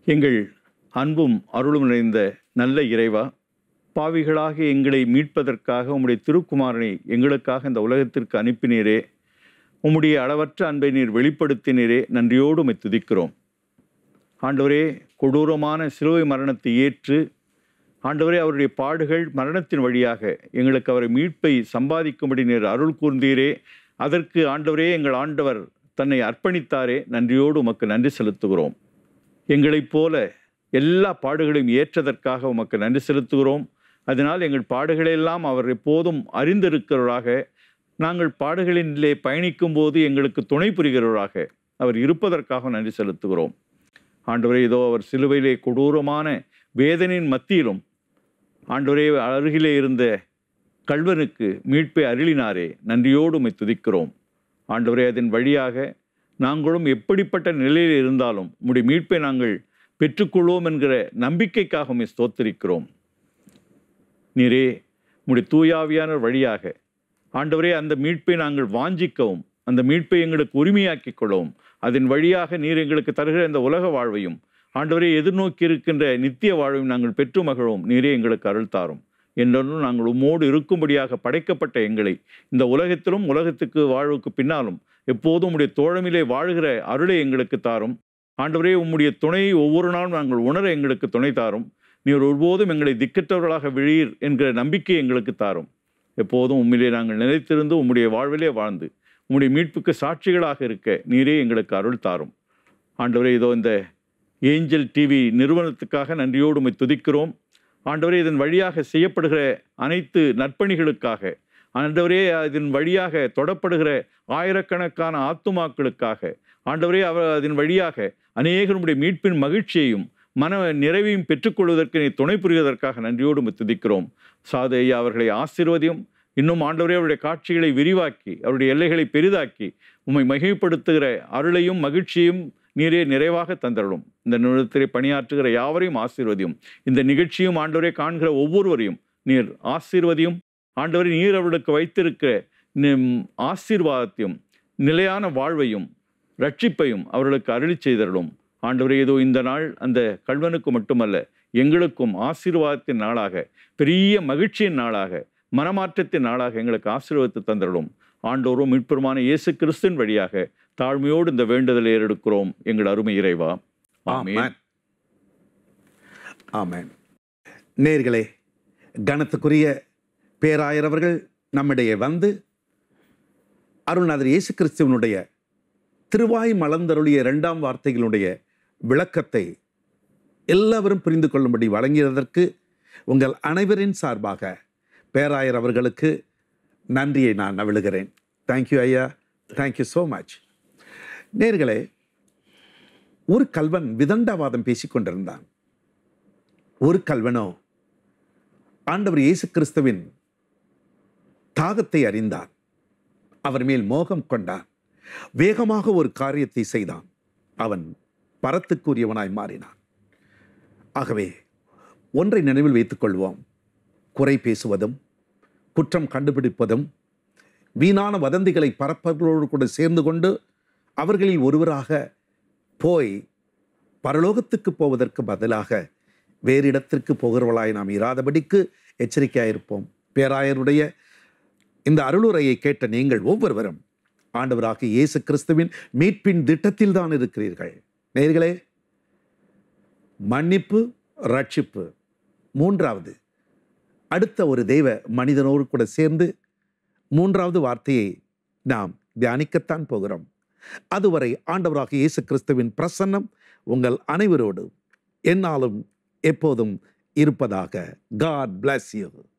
எங்கள் அன்பும் அருளும் நிறைந்த நல்ல இறைவா பாவிகளாக எங்களை மீட்பதற்காக உம்முடைய திருக்குமாரனை எங்களுக்காக இந்த உலகத்திற்கு அனுப்பினீரே உம்முடைய அளவற்ற அன்பை நீர் வெளிப்படுத்தினீரே நன்றியோடு உம்மை துதிக்கிறோம் ஆண்டவரே கொடூரமான சிலுவை மரணத்தை ஏற்று ஆண்டவரே அவருடைய பாடுகள் மரணத்தின் வழியாக எங்களுக்கு அவரை மீட்பை சம்பாதிக்கும்படி நீர் அருள் கூர்ந்தீரே அதற்கு ஆண்டவரே எங்கள் ஆண்டவர் தன்னை அர்ப்பணித்தாரே நன்றியோடு உமக்கு நன்றி செலுத்துகிறோம் எங்களைப் போல எல்லா பாடுகளையும் ஏற்றதற்காக உமக்கு நன்றி செலுத்துகிறோம் அதனால் எங்கள் பாடுகளெல்லாம் அவர் எப்போதும் அறிந்திருக்கிறவராக நாங்கள் பாடுகளிலே பயணிக்கும் போது எங்களுக்கு துணை புரிகிறவராக அவர் இருப்பதற்காக நன்றி செலுத்துகிறோம் ஆண்டவரே இதோ அவர் சிலுவையிலே கொடூரமான வேதனையின் மத்தியிலும் ஆண்டவரே அருகிலே இருந்த கல்வனுக்கு மீட்பை அருளினாரே நன்றியோடு உம்மை துதிக்கிறோம் ஆண்டவரே அதன் வழியாக நாங்களும் எப்படிப்பட்ட நிலையில் இருந்தாலும் உம்முடைய மீட்பை நாங்கள் பெற்றுக்கொள்வோம் என்கிற நம்பிக்கைக்காக உம்மை ஸ்தோத்திரிக்கிறோம் நீரே உம்முடைய தூயாவியான வழியாக ஆண்டவரே அந்த மீட்பை நாங்கள் வாஞ்சிக்கவும் அந்த மீட்பை எங்களுக்கு உரிமையாக்கிக் கொள்ளவும் அதன் வழியாக நீர் எங்களுக்கு தருகிற இந்த உலக வாழ்வையும் ஆண்டவரே எதிர்நோக்கி இருக்கின்ற நித்திய வாழ்வையும் நாங்கள் பெற்று மகிழவும் நீரே எங்களுக்கு அருள் தாரும் என்றொன்றும் நாங்கள் உம்மோடு இருக்கும்படியாக படைக்கப்பட்ட எங்களை இந்த உலகத்திலும் உலகத்துக்கு வாழ்வுக்கு பின்னாலும் எப்போதும் உம்முடைய தோழமிலே வாழ்கிற அருளை எங்களுக்கு தாரும் ஆண்டவரே உம்முடைய துணையை ஒவ்வொரு நாளும் நாங்கள் உணர எங்களுக்கு துணை தாரும் நீர் ஒருபோதும் எங்களை திக்கற்றவர்களாக விழீர் என்கிற நம்பிக்கை எங்களுக்கு தாரும் எப்போதும் உம்மிலே நாங்கள் நிலைத்திருந்து உம்முடைய வாழ்விலே வாழ்ந்து உம்முடைய மீட்புக்கு சாட்சிகளாக இருக்க நீரே எங்களுக்கு அருள் தாரும் ஆண்டவரே இதோ இந்த ஏஞ்சல் டிவி நிறுவனத்துக்காக நன்றியோடு உம்மை துதிக்கிறோம் ஆண்டவரே இதன் வழியாக செய்யப்படுகிற அனைத்து நற்பணிகளுக்காக ஆண்டவரே அதன் வழியாக தொடப்படுகிற ஆயிரக்கணக்கான ஆத்துமாக்களுக்காக ஆண்டவரே அவர் அதன் வழியாக அநேகருடைய மீட்பின் மகிழ்ச்சியையும் மன நிறைவையும் பெற்றுக்கொள்வதற்கு நீ துணை புரிவதற்காக நன்றியோடு உம்மை துதிக்கிறோம் சாது ஐயா அவர்களை ஆசீர்வதியும் இன்னும் ஆண்டவரே அவருடைய காட்சிகளை விரிவாக்கி அவருடைய எல்லைகளை பெரிதாக்கி உம்மை மகிழ்ப்படுத்துகிற அருளையும் மகிழ்ச்சியும் நீரே நிறைவாக தந்தருளும் இந்த நிறுவனத்திலே பணியாற்றுகிற யாவரையும் ஆசீர்வதியும் இந்த நிகழ்ச்சியும் ஆண்டவரே காண்கிற ஒவ்வொருவரையும் நீர் ஆசீர்வதியும் ஆண்டவரே நீர் அவர்களுக்கு வைத்திருக்கிற நிம் ஆசீர்வாதத்தையும் நிலையான வாழ்வையும் ரட்சிப்பையும் அவர்களுக்கு அருளி செய்தருளும் ஆண்டவரே ஏதோ இந்த நாள் அந்த கல்வனுக்கு மட்டுமல்ல எங்களுக்கும் ஆசீர்வாதத்தின் நாளாக பெரிய மகிழ்ச்சியின் நாளாக மனமாற்றத்தின் நாளாக எங்களுக்கு ஆசீர்வாதத்தை தந்தருளும் ஆண்டோரும் மீட்பெருமான இயேசு கிறிஸ்துவின் வழியாக தாழ்மையோடு இந்த வேண்டுதலை ஏறெடுக்கிறோம் எங்கள் அருமை இறைவா ஆமென் ஆமென் ஆமென் நேர்களே கனத்துக்குரிய பேராயர் அவர்கள் நம்மிடையே வந்து அருள்நாதர் இயேசு கிறிஸ்துவனுடைய திருவாய் மலர்ந்தருளிய இரண்டாம் வார்த்தைகளுடைய விளக்கத்தை எல்லாவரும் புரிந்து கொள்ளும்படி வழங்கியதற்கு உங்கள் அனைவரின் சார்பாக பேராயர் அவர்களுக்கு நன்றியை நான் நவிழுகிறேன் தேங்க்யூ ஐயா தேங்க்யூ ஸோ மச் நேர்களே ஒரு கல்வன் விதண்டாவாதம் பேசிக் கொண்டிருந்தான் ஒரு கல்வனோ ஆண்டவர் இயேசு கிறிஸ்துவின் தாகத்தை அறிந்தான் அவர் மேல் மோகம் கொண்டான் வேகமாக ஒரு காரியத்தை செய்தான் அவன் பரத்துக்குரியவனாய் மாறினான் ஆகவே ஒன்றை நினைவில் வைத்துக் கொள்வோம் குறை பேசுவதும் குற்றம் கண்டுபிடிப்பதும் வீணான வதந்திகளை பரப்பவர்களோடு கூட சேர்ந்து கொண்டு அவர்களில் ஒருவராக போய் பரலோகத்துக்கு போவதற்கு பதிலாக வேறு இடத்திற்கு போகிறவளாய் நாம் இராதபடிக்கு எச்சரிக்கையாயிருப்போம் பேராயருடைய இந்த அருளுரையை கேட்ட நீங்கள் ஒவ்வொருவரும் ஆண்டவராக இயேசு கிறிஸ்துவின் மீட்பின் திட்டத்தில் தான் இருக்கிறீர்கள் நேர்களே மன்னிப்பு ரட்சிப்பு மூன்றாவது அடுத்த ஒரு தெய்வ மனிதனோடு கூட சேர்ந்து மூன்றாவது வார்த்தையை நாம் தியானிக்கத்தான் போகிறோம் அதுவரை ஆண்டவராக இயேசு கிறிஸ்துவின் பிரசன்னம் உங்கள் அனைவரோடு என்னாலும் எப்போதும் இருப்பதாக காட் bless you